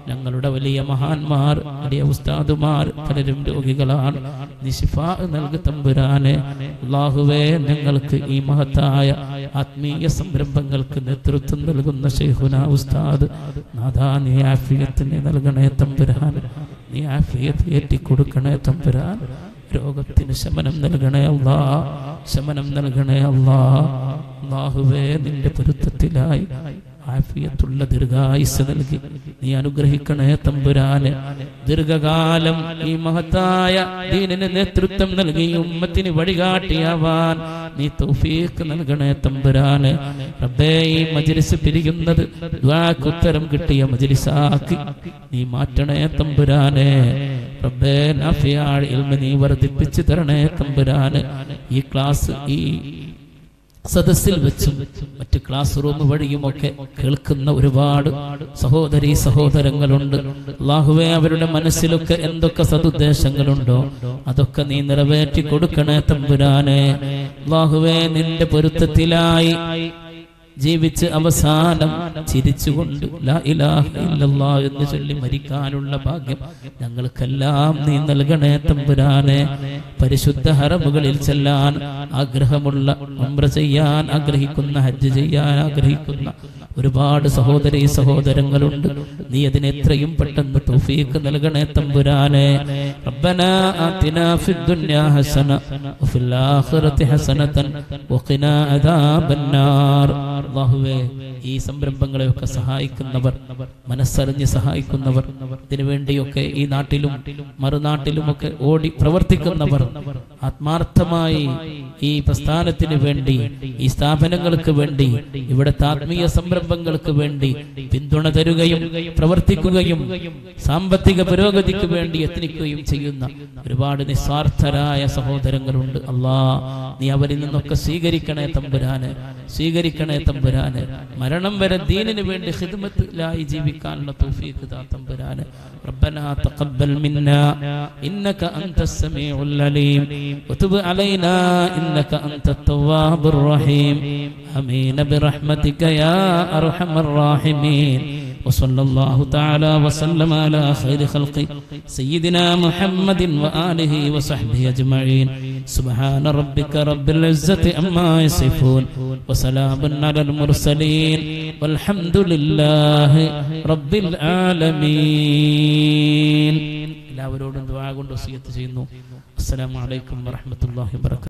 S1: ഞങ്ങളുടെ വലിയ മഹാന്മാർ വലിയ ഉസ്താദുമാർ പലരും രോഗികളാണ് നീ ശിഫാ നൽകി തമ്പുരാനെ അള്ളാഹുവേ ഞങ്ങൾക്ക് ഈ മഹത്തായ ആത്മീയ സംരംഭങ്ങൾക്ക് നേതൃത്വം നൽകുന്ന ഷെയ്ഖുന ഉസ്താദ് നാഥാ നീ ആഫിയത്തിനെ നൽകണേ തമ്പുരാൻ നീ ആഫിയത്ത് ഏറ്റി കൊടുക്കണേ തമ്പുരാൻ രോഗത്തിന് ശമനം നൽകണേ അല്ലാ ശമനം നൽകണേ അല്ലാ അള്ളാഹുവേ നിന്റെ പൊരുത്തത്തിലായി ആഫിയത്തുള്ള ദീർഘായുസ് നൽകി നീ അനുഗ്രഹിക്കണേ തമ്പുരാന് ദീർഘകാലം ഈ മഹത്തായ ദീനിന് നേതൃത്വം നൽകി ഈ ഉമ്മത്തിന് വഴികാട്ടിയാവാൻ നീ തൗഫീഖ് നൽകണേ തമ്പുരാന് റബ്ബേ ഈ മജ്ലിസ് പിരിയുന്നത് ദുആക്ക് ഉത്തരം കിട്ടിയ മജ്ലിസാക്കി നീ മാറ്റണേ തമ്പുരാനെ റബ്ബേ നാഫിയാൾ ഇൽമ നീ വർദ്ധിപ്പിച്ചു തരണേ തമ്പുരാന് ഈ ക്ലാസ് ഈ സദസ്സിൽ വെച്ചും മറ്റ് ക്ലാസ് റൂം വഴിയുമൊക്കെ കേൾക്കുന്ന ഒരുപാട് സഹോദരി സഹോദരങ്ങളുണ്ട് അള്ളാഹുവെ അവരുടെ മനസ്സിലൊക്കെ എന്തൊക്കെ സതുദ്ദേശങ്ങളുണ്ടോ അതൊക്കെ നീ നിറവേറ്റി കൊടുക്കണേ തമ്പുരാനെ അള്ളാഹുവെ നിന്റെ പൊരുത്തത്തിലായി ജീവിച്ച് അവസാനം ചിരിച്ചുകൊണ്ട് ലാ ഇലാഹ ഇല്ലല്ലാ എന്ന് ചൊല്ലി മരിക്കാനുള്ള ഭാഗ്യം ഞങ്ങൾക്കെല്ലാം നീ നൽകണേ തമ്പുരാനെ പരിശുദ്ധ ഹറമുകളിൽ ചെല്ലാൻ ആഗ്രഹമുള്ള ഉംറ ചെയ്യാൻ ആഗ്രഹിക്കുന്ന ഹജ്ജ് ചെയ്യാൻ ആഗ്രഹിക്കുന്ന ഒരുപാട് സഹോദരി സഹോദരങ്ങളുണ്ട് നീ അതിന് എത്രയും പെട്ടെന്ന് തൗഫീഖ് നൽകണേ തമ്പുരാനെ ربنا آتنا في الدنيا حسنة وفي الآخرة حسنة وقنا عذاب النار അള്ളാഹുവേ ഈ സംരംഭങ്ങളെയൊക്കെ സഹായിക്കുന്നവർ മനസ്സറിഞ്ഞ് സഹായിക്കുന്നവർ ഇതിനുവേണ്ടിയൊക്കെ ഈ നാട്ടിലും മറുനാട്ടിലുമൊക്കെ ഓടി പ്രവർത്തിക്കുന്നവർ ആത്മാർത്ഥമായി ഈ പ്രസ്ഥാനത്തിന് വേണ്ടി ഈ സ്ഥാപനങ്ങൾക്ക് വേണ്ടി ഇവിടുത്തെ ആത്മീയ സംരംഭങ്ങൾക്ക് വേണ്ടി പിന്തുണ തരുകയും പ്രവർത്തിക്കുകയും സാമ്പത്തിക പുരോഗതിക്ക് വേണ്ടി എത്തിക്കുകയും ചെയ്യുന്ന ഒരുപാട് നിസ്വാർത്ഥരായ സഹോദരങ്ങളുണ്ട് അല്ലാ നീ അവരിൽ നിന്നൊക്കെ സ്വീകരിക്കണേ തമ്പുരാന് സ്വീകരിക്കണേ തമ്പുരാന് മരണം വരെ ദീനിന് വേണ്ടി ഖിദ്മത്തിലായി ജീവിക്കാനുള്ള തൗഫീഖ് താ തമ്പുരാന് ربنا تقبل منا إنك أنت السميع العليم وتب علينا إنك أنت التواب الرحيم أمين برحمتك يا أرحم الراحمين وصلى الله تعالى وسلم على خير خلق سيدنا محمد وآله وصحبه أجمعين سبحان ربك رب العزة أما يصفون وسلام على المرسلين والحمد لله رب العالمين എല്ലാവരോടും ദുആ കൊണ്ട് വസിയത്ത് ചെയ്യുന്നു അസ്സലാമു അലൈക്കും വറഹ്മത്തുള്ളാഹി വബറകാതുഹു